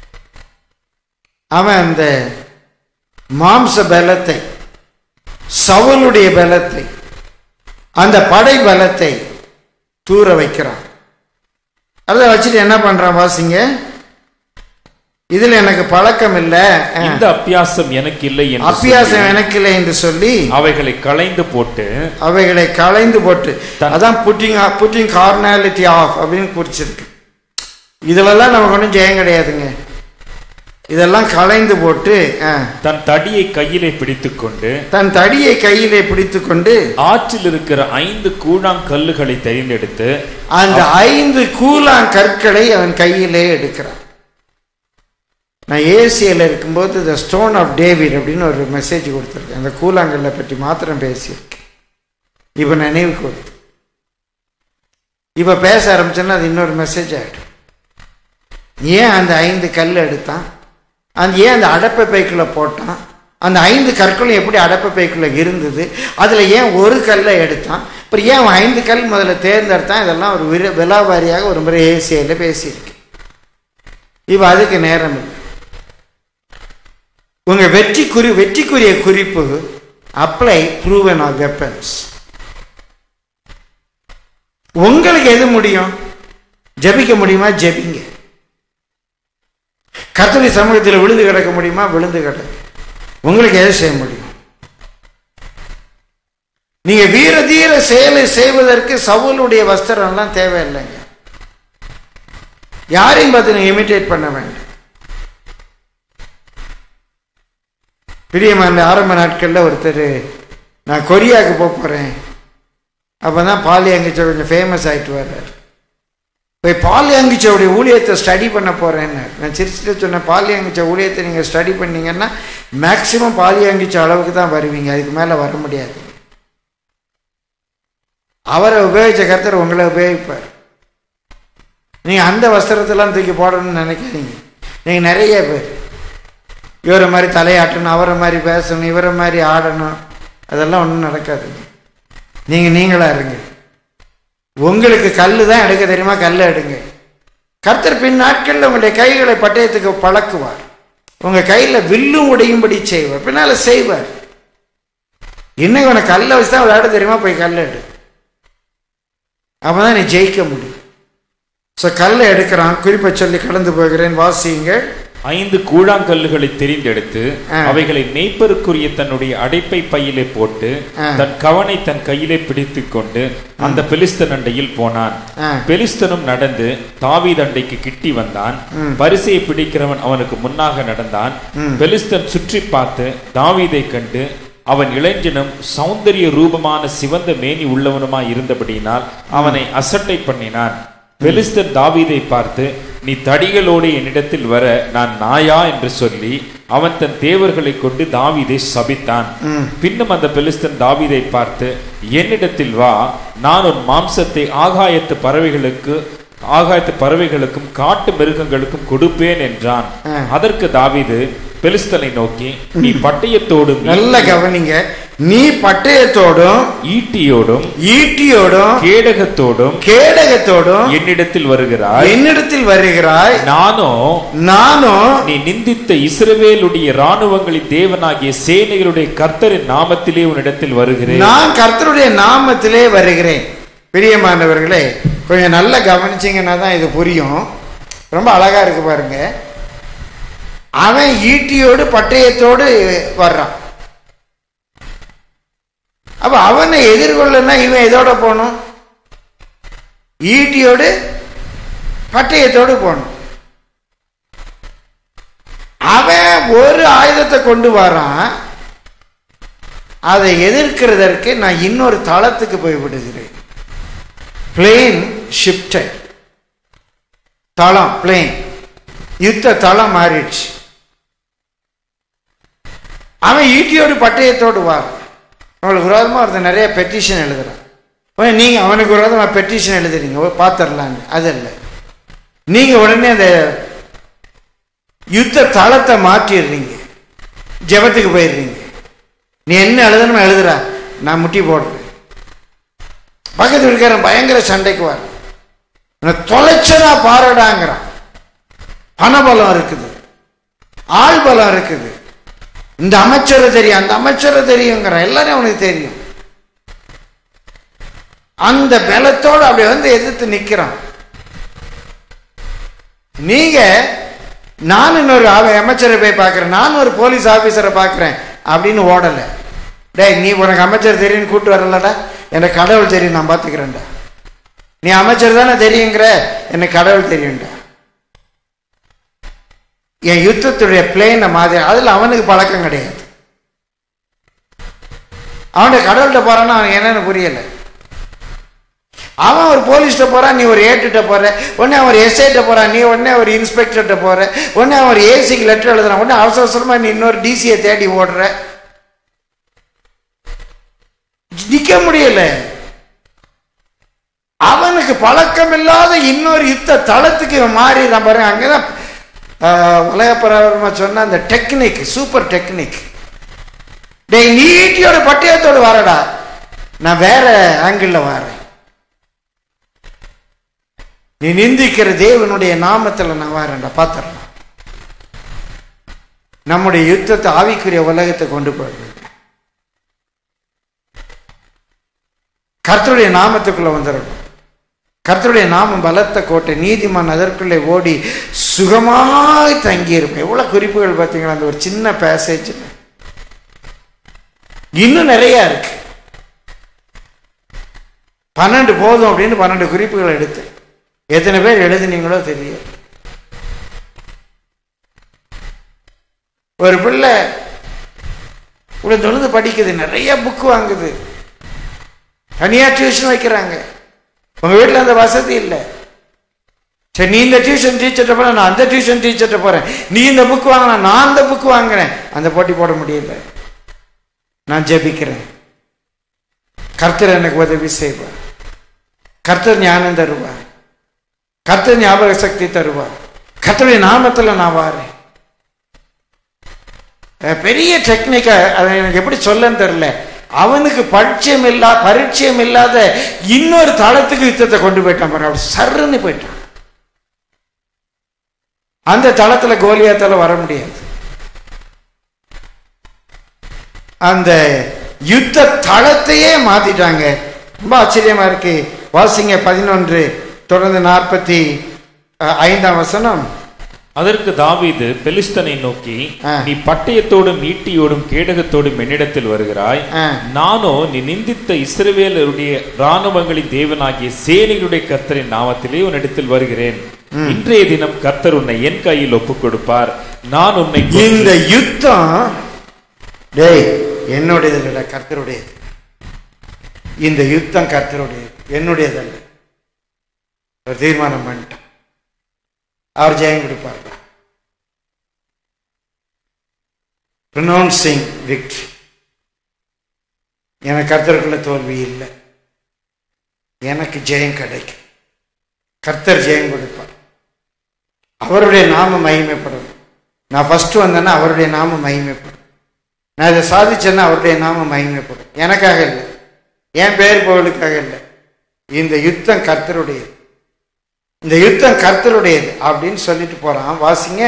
அவன் அந்த மாம்ச பலத்தை சவுளுடைய பலத்தை அந்த படை பலத்தை தூர வைக்கிறான் அதை வச்சுட்டு என்ன பண்றான் வாசிங்க இதுல எனக்கு பழக்கம் இல்லை இந்த அப்பியாசம் எனக்கு இல்லை என்று அப்பியாசம் சொல்லி எனக்கு இல்லை என்று சொல்லி அவைகளை களைந்து போட்டு அவைகளை களைந்து போட்டு தன்- அதான் புட்டிங் புட்டிங் கார்னாலிட்டி ஆஃப் அப்படின்னு குறிச்சிருக்கு இதுலலாம் நமக்கு ஒன்றும் ஜெயம் கிடையாதுங்க இதெல்லாம் களைந்து போட்டு ஆ, தன் தடியை கையிலே பிடித்துக்கொண்டு தன் தடியை கையிலே பிடித்துக்கொண்டு ஆற்றில் இருக்கிற ஐந்து கூழாங்கல்லுகளை தெரிந்தெடுத்து அந்த ஐந்து கூலாங் கற்களை அவன் கையிலே எடுக்கிறான் நான் ஏசியில் இருக்கும்போது த ஸ்டோன் ஆஃப் டேவிட் அப்படின்னு ஒரு மெசேஜ் கொடுத்துருக்கேன் அந்த கூழாங்கல்லை பற்றி மாத்திரம் பேசியிருக்கேன் இப்போ நினைவுக்கு வருது இப்போ பேச ஆரம்பிச்சேன்னா அது இன்னொரு மெசேஜ் ஆகிடும் ஏன் அந்த ஐந்து கல் எடுத்தான் அந்த ஏன் அந்த அடப்பை பைக்குள்ள போட்டான் அந்த ஐந்து கற்களும் எப்படி அடப்பை பைக்குள்ள இருந்தது அதில் ஏன் ஒரு கல்லை எடுத்தான் அப்புறம் ஏன் அவன் ஐந்து கல் முதல்ல தேர்ந்தெடுத்தான் இதெல்லாம் ஒரு விர விலாவாரியாக ஒரு முறை ஏசியில் பேசியிருக்கேன் இப்போ அதுக்கு நேரம் இல்லை உங்க வெற்றி குறி வெற்றிக்குரிய குறிப்பு அப்ளை ப்ரூவன் ஆர் வெப்பன்ஸ் உங்களுக்கு எது முடியும் ஜெபிக்க முடியுமா ஜெபிங்க கர்த்தரி சமூகத்தில் விழுந்து கிடக்க முடியுமா விழுந்து கிடக்கு உங்களுக்கு எதை செய்ய முடியும் நீங்க வீர தீர செயலை செய்வதற்கு சவுலுடைய வஸ்திரம் எல்லாம் தேவையில்லைங்க யாரையும் பார்த்து நீங்க இமிட்டேட் பண்ண வேண்டாம் பிரியமான ஆரம்ப நாட்களில் ஒருத்தர் நான் கொரியாவுக்கு போக போகிறேன் அப்போ தான் பாலியங்கிச்ச கொஞ்சம் ஃபேமஸ் ஆகிட்டு வர்றார் போய் பாலியங்கிச்சோடைய ஊழியத்தை ஸ்டடி பண்ண போகிறேன்னு நான் சிரிச்சுட்டு சொன்னேன் பாலியங்கிச்ச ஊழியத்தை நீங்கள் ஸ்டடி பண்ணீங்கன்னா மேக்சிமம் பாலியங்கிச்ச அளவுக்கு தான் வருவீங்க அதுக்கு மேலே வர முடியாது அவரை உபயோகிச்ச கருத்தர் உங்களை உபயோகிப்பார் நீங்கள் அந்த வஸ்திரத்தெல்லாம் தூக்கி போடணும்னு நினைக்காதீங்க நீங்கள் நிறைய பேர் இவரை மாதிரி தலையாட்டணும் அவரை மாதிரி பேசணும் இவரை மாதிரி ஆடணும் அதெல்லாம் ஒன்றும் நடக்காதுங்க நீங்கள் நீங்களாக இருங்க உங்களுக்கு கல் தான் எடுக்க தெரியுமா கல்லை எடுங்க கர்த்தர் பின் நாட்களில் உங்களுடைய கைகளை பட்டயத்துக்கு பழக்குவார் உங்கள் கையில் வில்லும் உடையும்படி செய்வார் பின்னால் செய்வார் இன்னைக்கு உனக்கு கல்லை வச்சு தான் விளையாட தெரியுமா போய் கல்லை எடு அப்போ தான் நீ ஜெயிக்க முடியும் ஸோ கல்லை எடுக்கிறான் குறிப்பை சொல்லி கடந்து போகிறேன் வாசியுங்க ஐந்து கூழாங்கல்லுகளை தெரிந்தெடுத்து ஆ. அவைகளை மேய்ப்பருக்குரிய தன்னுடைய அடைப்பை பையிலே போட்டு ஆ. தன் கவனை தன் கையிலே பிடித்துக் கொண்டு அந்த பெலிஸ்தன் அண்டையில் போனான் ஆ. பெலிஸ்தனும் நடந்து தாவீது அண்டைக்கு கிட்டி வந்தான் பரிசையை பிடிக்கிறவன் அவனுக்கு முன்னாக நடந்தான் பெலிஸ்தன் சுற்றி பார்த்து தாவீதை கண்டு அவன் இளைஞனும் சௌந்தரிய ரூபமான சிவந்த மேனி உள்ளவனுமாய் இருந்தபடியினால் அவனை அசட்டை பண்ணினான் பெலிஸ்தன் தாவீதை பார்த்து நீ தடிகளோடு என்னிடத்தில் வர நான் நாயா என்று சொல்லி அவன் தன் தேவர்களை கொண்டு தாவீதை சபித்தான் பின்னும் அந்த பெலிஸ்தன் தாவீதை பார்த்து என்னிடத்தில் வா நான் உன் மாம்சத்தை ஆகாயத்து பறவைகளுக்கு ஆகாயத்து பறவைகளுக்கும் காட்டு மிருகங்களுக்கும் கொடுப்பேன் என்றான் அதற்கு தாவீது பெலிஸ்தனை நோக்கி நீ பட்டயத்தோடும் நல்ல கவனிங்க நீ பட்டயத்தோடும் ஈட்டியோடும் ஈட்டியோடும் கேடகத்தோடும் கேடகத்தோடும் என்னிடத்தில் வருகிறாய் என்னிடத்தில் வருகிறாய் நானோ நானும் நீ நிந்தித்த இஸ்ரவேலுடைய ராணுவங்களின் தேவனாகிய சேனைகளுடைய கர்த்தரின் நாமத்திலே உன்னிடத்தில் வருகிறேன் நான் கர்த்தருடைய நாமத்திலே வருகிறேன் பிரியமானவர்களே கொஞ்சம் நல்லா கவனிச்சீங்கன்னா தான் இது புரியும் ரொம்ப அழகா இருக்கு பாருங்க அவன் ஈட்டியோடு பட்டயத்தோடு வர்றான் அப்ப அவனை எதிர்கொள்ளனா இவன் எதோட போகணும் ஈட்டியோடு பட்டயத்தோடு போகணும் அவன் ஒரு ஆயுதத்தை கொண்டு வரான் அதை எதிர்க்கிறதற்கு நான் இன்னொரு தளத்துக்கு போய் விடுகிறேன் பிளேன் ஷிப்டட் தளம் பிளேன் யுத்த தளம் மாறிடுச்சு அவன் ஈட்டியோடு பட்டயத்தோடு வாரான் அவங்களுக்கு விரோதமாக ஒருத்தன் நிறைய பெட்டிஷன் எழுதுறான் உடனே நீங்க அவனுக்கு விரோதமாக பெட்டிஷன் எழுதுறீங்க ஓ, பார்த்துடலான்னு அது இல்லை நீங்க உடனே அந்த யுத்த தளத்தை மாற்றிடுறீங்க ஜெபத்துக்கு போயிடுறீங்க நீ என்ன எழுதணுமோ எழுதுறா நான் முட்டி போடுறேன் பக்கத்து வீட்டுக்காரன் பயங்கர சண்டைக்கு வர உன்னை தொலைச்சதா பாருடாங்கிறான் பணபலம் இருக்குது ஆள் பலம் இருக்குது இந்த அமைச்சரை தெரியும் அந்த அமைச்சரை தெரியுங்கிறான் எல்லாரும் அவனுக்கு தெரியும் அந்த பலத்தோடு அப்படி வந்து எதிர்த்து நிக்கிறான் நீங்க நான் இன்னொரு ஆ- அமைச்சரை போய் பார்க்கிறேன் நான் ஒரு போலீஸ் ஆபீசரை பார்க்கிறேன் அப்படின்னு ஓடல டேய் நீ உனக்கு அமைச்சர் தெரியும்னு கூட்டு வரலடா எனக்கு கடவுள் தெரியும் நான் பார்த்துக்கிறேன்டா நீ அமைச்சர் தானே தெரியுங்கிற எனக்கு கடவுள் தெரியும்டா என் யுத்தத்துடைய பிளேனை மாதிரி அதில் அவனுக்கு பழக்கம் கிடையாது அவனுடைய கடவுள்கிட்ட போறான்னா அவனுக்கு என்னன்னு புரியல அவன் ஒரு போலீஸ்கிட்ட போறான் நீ ஒரு ஏட்டுட்ட போற உடனே அவன் ஒரு எஸ்ஐட்ட போறான் நீ உடனே ஒரு இன்ஸ்பெக்டர்கிட்ட போற உடனே அவன் ஒரு ஏசிக்கு லெட்டர் எழுதுறான் உடனே அவசர அவசரமா நீ இன்னொரு டிசியை தேடி ஓடுற நிக்க முடியல அவனுக்கு பழக்கம் இல்லாத இன்னொரு யுத்த தளத்துக்கு இவன் மாறிடுறான் பாருங்க அங்கதான் ஆஹ், உலகப்பிரபலமா சொன்ன அந்த டெக்னிக் சூப்பர் டெக்னிக் டேய் நீட்டியோட பட்டயத்தோடு வரடா நான் வேற ஆங்கிள் வரேன் நீ நிந்திக்கிற தேவனுடைய நாமத்துல நான் வரேன்டா பார்த்துடலாம் நம்முடைய யுத்தத்தை ஆவிக்குரிய உலகத்தை கொண்டு போயிடுது கர்த்தருடைய நாமத்துக்குள்ள வந்துடணும் கர்த்தருடைய நாமம் பலத்த கோட்டை நீதிமான் அதற்குள்ளே ஓடி சுகமாய் தங்கியிருப்பேன் எவ்வளவு குறிப்புகள் பார்த்தீங்களா அந்த ஒரு சின்ன பேசேஜ் இன்னும் நிறைய இருக்கு பன்னெண்டு போதும் அப்படின்னு பன்னெண்டு குறிப்புகள் எடுத்து எத்தனை பேர் எழுதுனீங்களோ தெரியும் ஒரு பிள்ளை இவ்வளோ தொழுது படிக்குது நிறைய புக்கு வாங்குது தனியா டியூஷன் வைக்கிறாங்க உங்க வீட்டில் அந்த வசதி இல்லை சரி நீ இந்த டியூஷன் டீச்சர்கிட்ட போற நான் அந்த டியூஷன் டீச்சர்கிட்ட போறேன் நீ இந்த புக் வாங்கினா நான் அந்த புக் வாங்குறேன் அந்த போட்டி போட முடியல நான் ஜெபிக்கிறேன் கர்த்தர் எனக்கு உதவி செய்வார் கர்த்தர் ஞானம் தருவார் கர்த்தர் ஞாபக சக்தி தருவார் கர்த்தருடைய நாமத்துல நான் வாரேன் அஹ் பெரிய டெக்னிக்கை அதை எனக்கு எப்படி சொல்லன்னு தெரியல அவனுக்கு பரிச்சயம் இல்லா பரிச்சயம் இல்லாத இன்னொரு தளத்துக்கு யுத்தத்தை கொண்டு போயிட்டான் பாரு அவர் சர்ன்னு போயிட்டான் அந்த தளத்துல கோலியாத்தால வர முடியாது அந்த யுத்த தளத்தையே மாத்திட்டாங்க ரொம்ப ஆச்சரியமா இருக்கு வாசிங்க பதினொன்று தொடர்ந்து நாற்பத்தி அஹ், ஐந்தாம் வசனம் அதற்கு தாவீது பெலிஸ்தனை நோக்கி ஆ. நீ பட்டயத்தோடும் ஈட்டியோடும் கேடகத்தோடும் என்னிடத்தில் வருகிறாய் ஆ. நானோ நீ நிந்தித்த இஸ்ரவேலருடைய ராணுவங்களின் தேவனாகிய சேனைகளுடைய கர்த்தரின் நாமத்திலே உன்னிடத்தில் வருகிறேன் இன்றைய தினம் கர்த்தர் உன்னை என் கையில் ஒப்புக் கொடுப்பார் நான் உன்னை கொன்று- இந்த யுத்தம் டேய் என்னுடையது இல்லடா கர்த்தருடையது இந்த யுத்தம் கர்த்தருடையது என்னுடையதல்ல ஒரு தீர்மானம் பண்ணிட்டான் அவர் ஜெயம் கொடுப்பார் ப்ரொனவுன்சிங் விக்ட்ரி எனக்கு கர்த்தருக்குள்ள தோல்வி இல்லை எனக்கு ஜெயம் கிடைக்கும் கர்த்தர் ஜெயம் கொடுப்பார் அவருடைய நாம மகிமைப்படும் நான் ஃபர்ஸ்ட் வந்தேன்னா அவருடைய நாம மகிமைப்படும் நான் இதை சாதிச்சேன்னா அவருடைய நாம மகிமைப்படும் எனக்காக இல்லை என் பேர் புகழுக்காக இல்லை இந்த யுத்தம் கர்த்தருடையது இந்த யுத்தம் கர்த்தருடையது அப்படின்னு சொல்லிட்டு போறான் வாசிங்க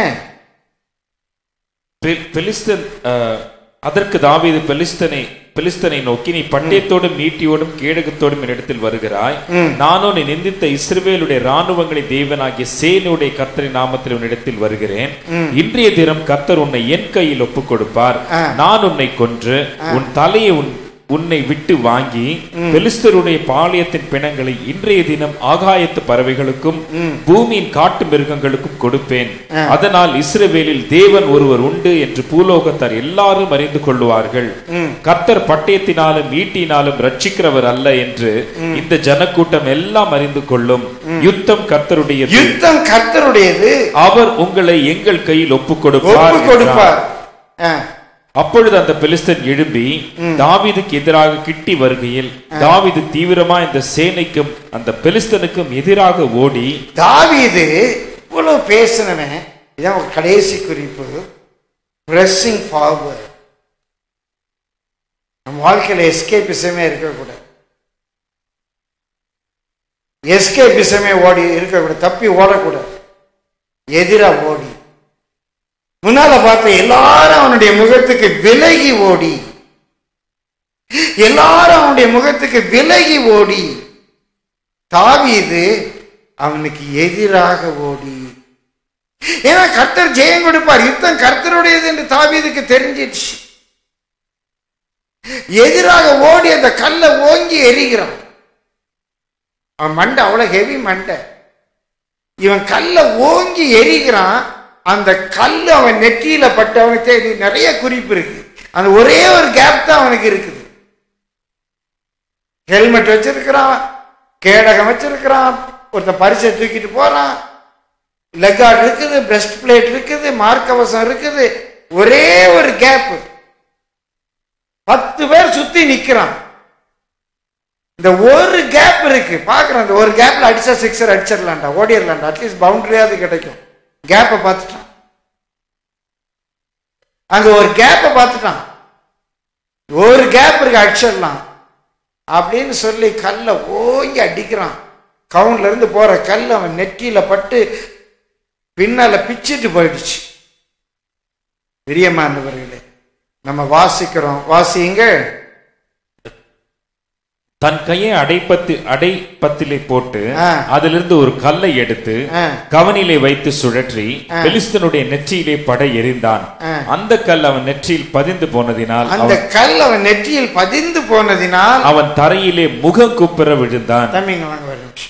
பெ- பெலிஸ்தன் அஹ், அதற்கு தாவீது பெலிஸ்தனை பெலிஸ்தனை நோக்கி நீ பட்டயத்தோடும் ஈட்டியோடும் கேடகத்தோடும் என்னிடத்தில் வருகிறாய் நானோ நீ நிந்தித்த இஸ்ரவேலுடைய ராணுவங்களை தேவனாகிய சேனுடைய கர்த்தரின் நாமத்தில் உன்னிடத்தில் வருகிறேன் இன்றைய தினம் கர்த்தர் உன்னை என் கையில் ஒப்புக் கொடுப்பார் ஆ. நான் உன்னை கொன்று உன் தலையை உன் உன்னை விட்டு வாங்கி பெலிஸ்தருடைய பாளையத்தின் பிணங்களை இன்றைய தினம் ஆகாயத்து பறவைகளுக்கும் பூமியின் காட்டு மிருகங்களுக்கும் கொடுப்பேன் அதனால் இஸ்ரவேலில் தேவன் ஒருவர் உண்டு என்று பூலோகத்தார் எல்லாரும் அறிந்து கொள்ளுவார்கள் கர்த்தர் பட்டயத்தினாலும் ஈட்டினாலும் ரட்சிக்கிறவர் அல்ல என்று இந்த ஜனக்கூட்டம் எல்லாம் அறிந்து கொள்ளும் யுத்தம் கர்த்தருடையது யுத்தம் கர்த்தருடையது அவர் உங்களை எங்கள் கையில் ஒப்புக் ஒப்பு கொடுப்பார் என்றார். கொடுப்பார் ஆ. அப்பொழுது அந்த பெலிஸ்தன் எழும்பி தாவீதுக்கு எதிராக கிட்டி வருகையில் தாவீது தீவிரமா இந்த சேனைக்கும் அந்த பெலிஸ்தனுக்கும் எதிராக ஓடி தாவீது இவ்வளவு பேசினவன் இதான் ஒரு கடைசி குறிப்பு பிரஸ்ஸிங் ஃபார்வர்ட் நம்ம வாழ்க்கையில எஸ்கேபிசமே இருக்கக்கூடாது எஸ்கேபிசமே ஓடி இருக்கக்கூடாது தப்பி ஓடக்கூடாது எதிரா ஓடி முன்னால பார்த்த எல்லாரும் அவனுடைய முகத்துக்கு விலகி ஓடி எல்லாரும் அவனுடைய முகத்துக்கு விலகி ஓடி தாவீது அவனுக்கு எதிராக ஓடி ஏன்னா கர்த்தர் ஜெயம் கொடுப்பார் யுத்தம் கர்த்தருடையது என்று தாவீதுக்கு தெரிஞ்சிடுச்சு எதிராக ஓடி அந்த கல்லை ஓங்கி எரிகிறான் அவன் மண்டை அவ்வளவு ஹெவி மண்டை இவன் கல்லை ஓங்கி எரிகிறான் அந்த கல் அவன் நெற்றியில பட்டு அவனுக்கு தெரியும் நிறைய குறிப்பு இருக்கு அந்த ஒரே ஒரு கேப் தான் அவனுக்கு இருக்குது ஹெல்மெட் வச்சிருக்கிறான் கேடகம் வச்சிருக்கிறான் ஒருத்தன் பரிசை தூக்கிட்டு போறான் லெக் கார்டு இருக்குது பிரஸ்ட் பிளேட் இருக்குது மார்க்கவசம் இருக்குது ஒரே ஒரு கேப் பத்து பேர் சுத்தி நிக்கிறான் இந்த ஒரு கேப் இருக்கு பாக்குறேன் இந்த ஒரு கேப்ல அடிச்சா சிக்ஸர் அடிச்சிடலாம்டா ஓடிடலாம்டா அட்லீஸ்ட் பவுண்டரியாவது கிடைக்கும் கேப்பை பார்த்துட்டான் அங்க ஒரு கேப்பை பார்த்துட்டான் ஒரு கேப் இருக்கு அடிச்சிடலாம் அப்படின்னு சொல்லி கல்லை ஓங்கி அடிக்கிறான் கவுன்ல இருந்து போற கல் அவன் நெற்றியில பட்டு பின்னால பிச்சிட்டு போயிடுச்சு பிரியமானவர்களே நம்ம வாசிக்கிறோம் வாசிங்க தன் கையை அடைப்பத்து அடைப்பத்திலே போட்டு ஆ. அதிலிருந்து ஒரு கல்லை எடுத்து ஆ. கவனிலே வைத்து சுழற்றி பெலிஸ்தனுடைய நெற்றியிலே படை எறிந்தான் ஆ. அந்த கல் அவன் நெற்றியில் பதிந்து போனதினால் அந்த கல் அவன் நெற்றியில் பதிந்து போனதினால் அவன் தரையிலே முகம் குப்புற விழுந்தான் தம்பிங்க வாங்க ஒரு நிமிஷம்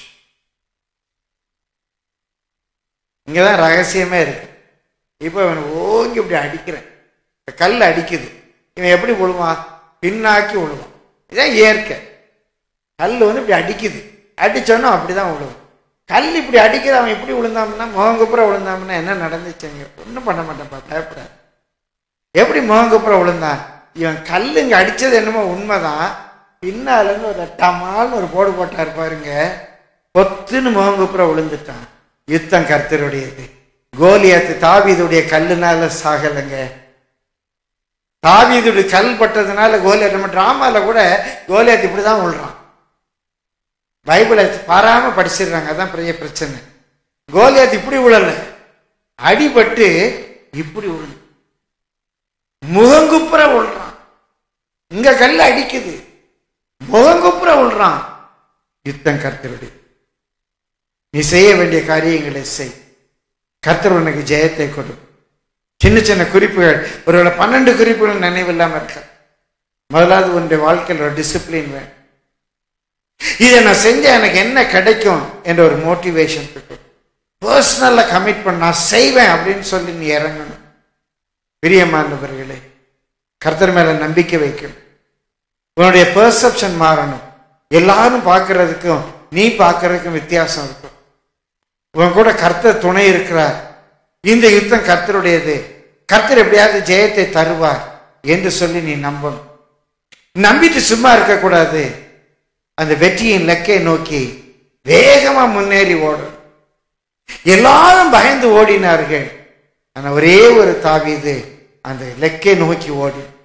இங்கதான் ரகசியமே இருக்கு இப்போ அவன் ஓங்கி இப்படி அடிக்கிறேன் இந்த கல் அடிக்குது இவன் எப்படி விழுவான் பின்னாக்கி விழுவான் இதான் இயற்கை கல் வந்து இப்படி அடிக்குது அடிச்சோன்னா அப்படிதான் விழுவும் கல் இப்படி அடிக்குது அவன் இப்படி விழுந்தாம்னா முகங்குப்புற விழுந்தாம்னா என்ன நடந்துச்சுங்க ஒன்றும் பண்ண மாட்டேன்ப்பா பயப்படாது எப்படி முகங்குப்புற விழுந்தான் இவன் கல் இங்க அடிச்சது என்னமோ உண்மைதான் பின்னாலேருந்து ஒரு டமால்னு ஒரு போடு போட்டார் பாருங்க பொத்துன்னு முகங்குப்புற விழுந்துட்டான் யுத்தம் கர்த்தருடையது கோலியாத்து தாவீதுடைய கல்லுனால சாகலைங்க தாவீதுடைய கல் பட்டதுனால கோலியாத் நம்ம டிராமால கூட கோலியாத் இப்படிதான் விழுறான் பைபிளை பாராம படிச்சிடுறாங்க அதான் பெரிய பிரச்சனை கோலியாத் இப்படி விழல அடிபட்டு இப்படி விழுந்து முகங்குப்புற விழுறான் இங்க கல் அடிக்குது முகங்குப்புற விழுறான் யுத்தம் கர்த்தருடைய நீ செய்ய வேண்டிய காரியங்களை செய் கர்த்தர் உனக்கு ஜெயத்தை கொடு சின்ன சின்ன குறிப்புகள் ஒருவேளை பன்னெண்டு குறிப்புகள் நினைவில்லாம இருக்க முதலாவது உன்னுடைய வாழ்க்கையில் ஒரு டிசிப்ளின் வேணும் இதை நான் செஞ்சா எனக்கு என்ன கிடைக்கும் என்ற ஒரு மோட்டிவேஷன் இருக்கும் பர்சனலா கமிட் பண்ண நான் செய்வேன் அப்படின்னு சொல்லி நீ இறங்கணும் பிரியமானவர்களே கர்த்தர் மேல நம்பிக்கை வைக்கணும் உன்னுடைய பெர்செப்ஷன் மாறணும் எல்லாரும் பார்க்கறதுக்கும் நீ பார்க்கறதுக்கும் வித்தியாசம் இருக்கும் உன் கூட கர்த்தர் துணை இருக்கிறார் இந்த யுத்தம் கர்த்தருடையது கர்த்தர் எப்படியாவது ஜெயத்தை தருவார் என்று சொல்லி நீ நம்பணும் நம்பிட்டு சும்மா இருக்கக்கூடாது அந்த வெற்றியின் லக்கை நோக்கி வேகமா முன்னேறி ஓடும் எல்லாரும் பயந்து ஓடினார்கள் ஆனா ஒரே ஒரு தாவீது அந்த லெக்கை நோக்கி ஓடி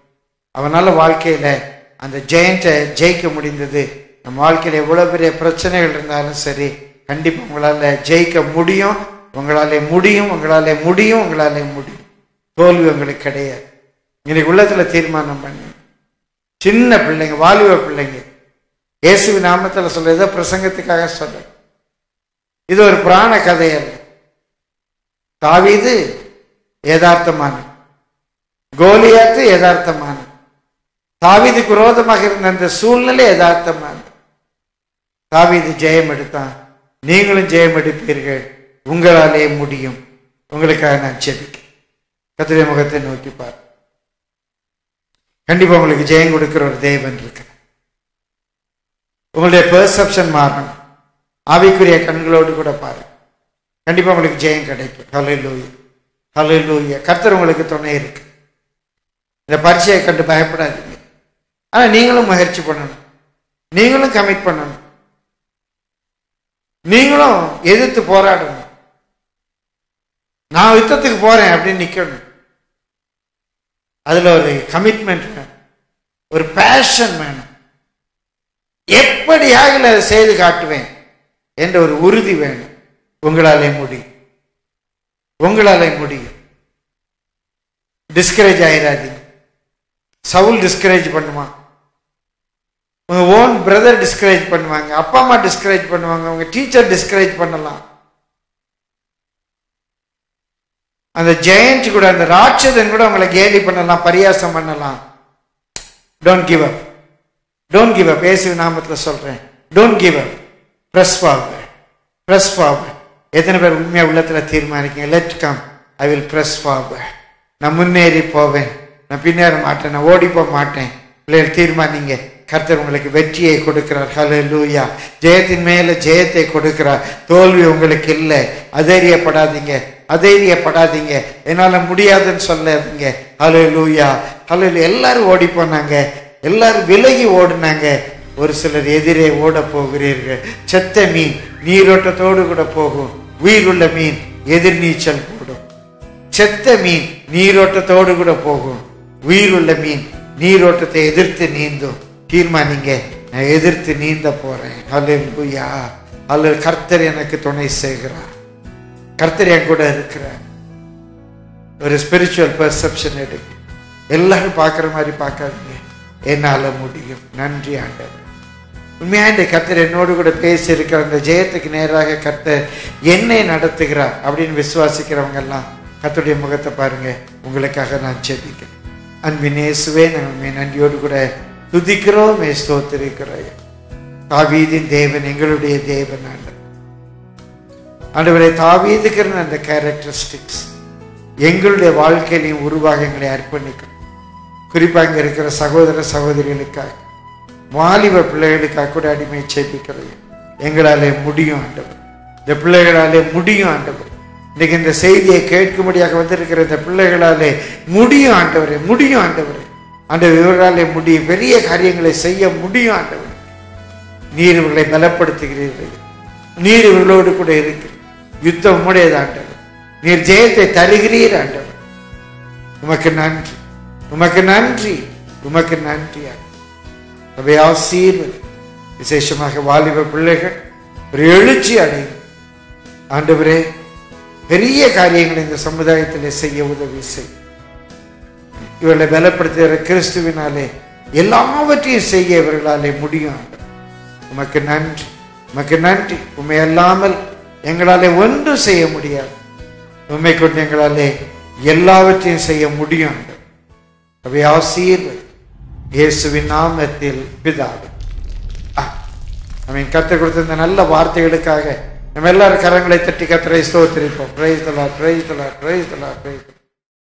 அவனால வாழ்க்கையில அந்த ஜெயண்ட்டை ஜெயிக்க முடிந்தது நம்ம வாழ்க்கையில எவ்வளவு பெரிய பிரச்சனைகள் இருந்தாலும் சரி கண்டிப்பா உங்களால ஜெயிக்க முடியும் உங்களாலே முடியும் உங்களாலே முடியும் உங்களாலே முடியும் தோல்வி உங்களுக்கு கிடையாது இன்னைக்கு உள்ளத்துல தீர்மானம் பண்ணு சின்ன பிள்ளைங்க வாலிப பிள்ளைங்க இயேசுவி நாமத்துல சொல்ல ஏதோ பிரசங்கத்துக்காக சொல்ல இது ஒரு புராண கதை அல்ல தாவீது யதார்த்தமான கோலியாத்து யதார்த்தமான தாவீதுக்கு விரோதமாக இருந்த அந்த சூழ்நிலை யதார்த்தமான தாவீது ஜெயம் எடுத்தான் நீங்களும் ஜெயம் எடுப்பீர்கள் உங்களாலே முடியும் உங்களுக்காக நான் ஜெபிக்கிறேன் கத்திரை முகத்தை நோக்கி பார் கண்டிப்பா உங்களுக்கு ஜெயம் கொடுக்கிற ஒரு தேவன் இருக்கு உங்களுடைய பெர்செப்ஷன் மாறணும் ஆவிக்குரிய கண்களோடு கூட பாரு கண்டிப்பா உங்களுக்கு ஜெயம் கிடைக்கும் ஹலை லூயா ஹலை லூயா கர்த்தர் உங்களுக்கு துணை இருக்கு இந்த பரீட்சையை கண்டு பயப்படாதீங்க ஆனா நீங்களும் முயற்சி பண்ணணும் நீங்களும் கமிட் பண்ணணும் நீங்களும் எதிர்த்து போராடணும் நான் யுத்தத்துக்கு போறேன் அப்படின்னு நிக்கணும் அதுல ஒரு கமிட்மெண்ட் வேணும் ஒரு பேஷன் வேணும் எப்படியாக அதை செய்து காட்டுவேன் என்ற ஒரு உறுதி வேணும் உங்களாலே முடியும் உங்களாலே முடியும் டிஸ்கரேஜ் ஆயிடாதீங்க சவுல் டிஸ்கரேஜ் பண்ணுவான் உங்க ஓன் பிரதர் டிஸ்கரேஜ் பண்ணுவாங்க அப்பா அம்மா டிஸ்கரேஜ் பண்ணுவாங்க உங்க டீச்சர் டிஸ்கரேஜ் பண்ணலாம் அந்த ஜெயண்ட் கூட அந்த ராட்சதன் கூட உங்களை கேலி பண்ணலாம் பரியாசம் பண்ணலாம் don't give up don't give up Yesu நாமத்தில் சொல்றேன் don't give up press forward press forward எத்தனை பேர் உண்மையா உள்ளத்துல தீர்மானிக்கீங்க let come I will press forward நான் முன்னேறி போவேன் நான் பின்னேற மாட்டேன் நான் ஓடி போக மாட்டேன் பிள்ளைகள் தீர்மானிங்க கர்த்தர் உங்களுக்கு வெற்றியை கொடுக்கிறார் ஹலே லூயா ஜெயத்தின் மேல ஜெயத்தை கொடுக்கிறார் தோல்வி உங்களுக்கு இல்லை அதைரியப்படாதீங்க அதைரியப்படாதீங்க என்னால முடியாதுன்னு சொல்லாதீங்க ஹலே லூயா ஹலே எல்லாரும் ஓடி போனாங்க எல்லாரும் விலகி ஓடினாங்க ஒரு சிலர் எதிரே ஓட போகிறீர்கள் செத்த மீன் நீரோட்டத்தோடு கூட போகும் உயிருள்ள மீன் எதிர் நீச்சல் போடும் செத்த மீன் நீரோட்டத்தோடு கூட போகும் உயிருள்ள மீன் நீரோட்டத்தை எதிர்த்து நீந்தும் தீர்மானிங்க நான் எதிர்த்து நீந்த போறேன் அல்லா அல்ல கர்த்தர் எனக்கு துணை செய்கிறார் கர்த்தர் என் கூட இருக்கிறார் ஒரு ஸ்பிரிச்சுவல் பெர்செப்ஷன் எடுங்க எல்லாரும் பார்க்குற மாதிரி பார்க்காதீங்க என்னால முடியும் நன்றி ஆண்டவர் உண்மையாண்ட கர்த்தர் என்னோடு கூட பேசி இருக்கிற அந்த ஜெயத்துக்கு நேராக கர்த்தர் என்னை நடத்துகிறார் அப்படின்னு விசுவாசிக்கிறவங்க எல்லாம் கர்த்தருடைய முகத்தை பாருங்க உங்களுக்காக நான் ஜெபிக்கிறேன் அன்பின் இயேசுவே நாங்கள் நன்றியோடு கூட துதிக்கிறோம் ஸ்தோத்திரிக்கிறோம் தாவீதின் தேவன் எங்களுடைய தேவன் ஆண்டவர் ஆண்டவரை தாவீதுக்கிற அந்த கேரக்டரிஸ்டிக்ஸ் எங்களுடைய வாழ்க்கையிலையும் உருவாக எங்களை அர்ப்பணிக்கும் குறிப்பா இங்க இருக்கிற சகோதர சகோதரிகளுக்காக வாலிப பிள்ளைகளுக்காக கூட அடிமை செய்பிக்கிறது எங்களாலே முடியும் ஆண்டவர் இந்த பிள்ளைகளாலே முடியும் ஆண்டவர் இன்னைக்கு இந்த செய்தியை கேட்கும்படியாக வந்திருக்கிற இந்த பிள்ளைகளாலே முடியும் ஆண்டவரே முடியும் ஆண்டவரே ஆண்டவர் இவர்களாலே முடியும் பெரிய காரியங்களை செய்ய முடியும் ஆண்டவர் நீர் இவர்களை பலப்படுத்துகிறீர்கள் நீர் இவர்களோடு கூட இருக்கு யுத்தம் உடையது ஆண்டவர் நீர் ஜெயத்தை தருகிறீர் ஆண்டவர் உமக்கு நன்றி உமக்கு நன்றி உமக்கு நன்றி அவை ஆசீர்வதி விசேஷமாக வாலிப பிள்ளைகள் ஒரு எழுச்சி அடையும் ஆண்டவரே பெரிய காரியங்களை இந்த சமுதாயத்தில் செய்ய உதவி செய் இவர்களை பலப்படுத்துகிற கிறிஸ்துவினாலே எல்லாவற்றையும் செய்ய இவர்களாலே முடியும் ஆண்டவர் உமக்கு நன்றி உமக்கு நன்றி உண்மை அல்லாமல் எங்களாலே ஒன்றும் செய்ய முடியாது உண்மை கொண்டு எங்களாலே எல்லாவற்றையும் செய்ய முடியும் ஆண்டவர் அவை ஆசீர்வதி இயேசுவின் நாமத்தில் பிதாவே அவன் கற்றுக் கொடுத்த இந்த நல்ல வார்த்தைகளுக்காக நம்ம எல்லாரும் கரங்களை தட்டி கத்தரை ஸ்தோத்திரிப்போம் பிரைஸ் தலா பிரைஸ் தலா பிரைஸ் தலா பிரைஸ்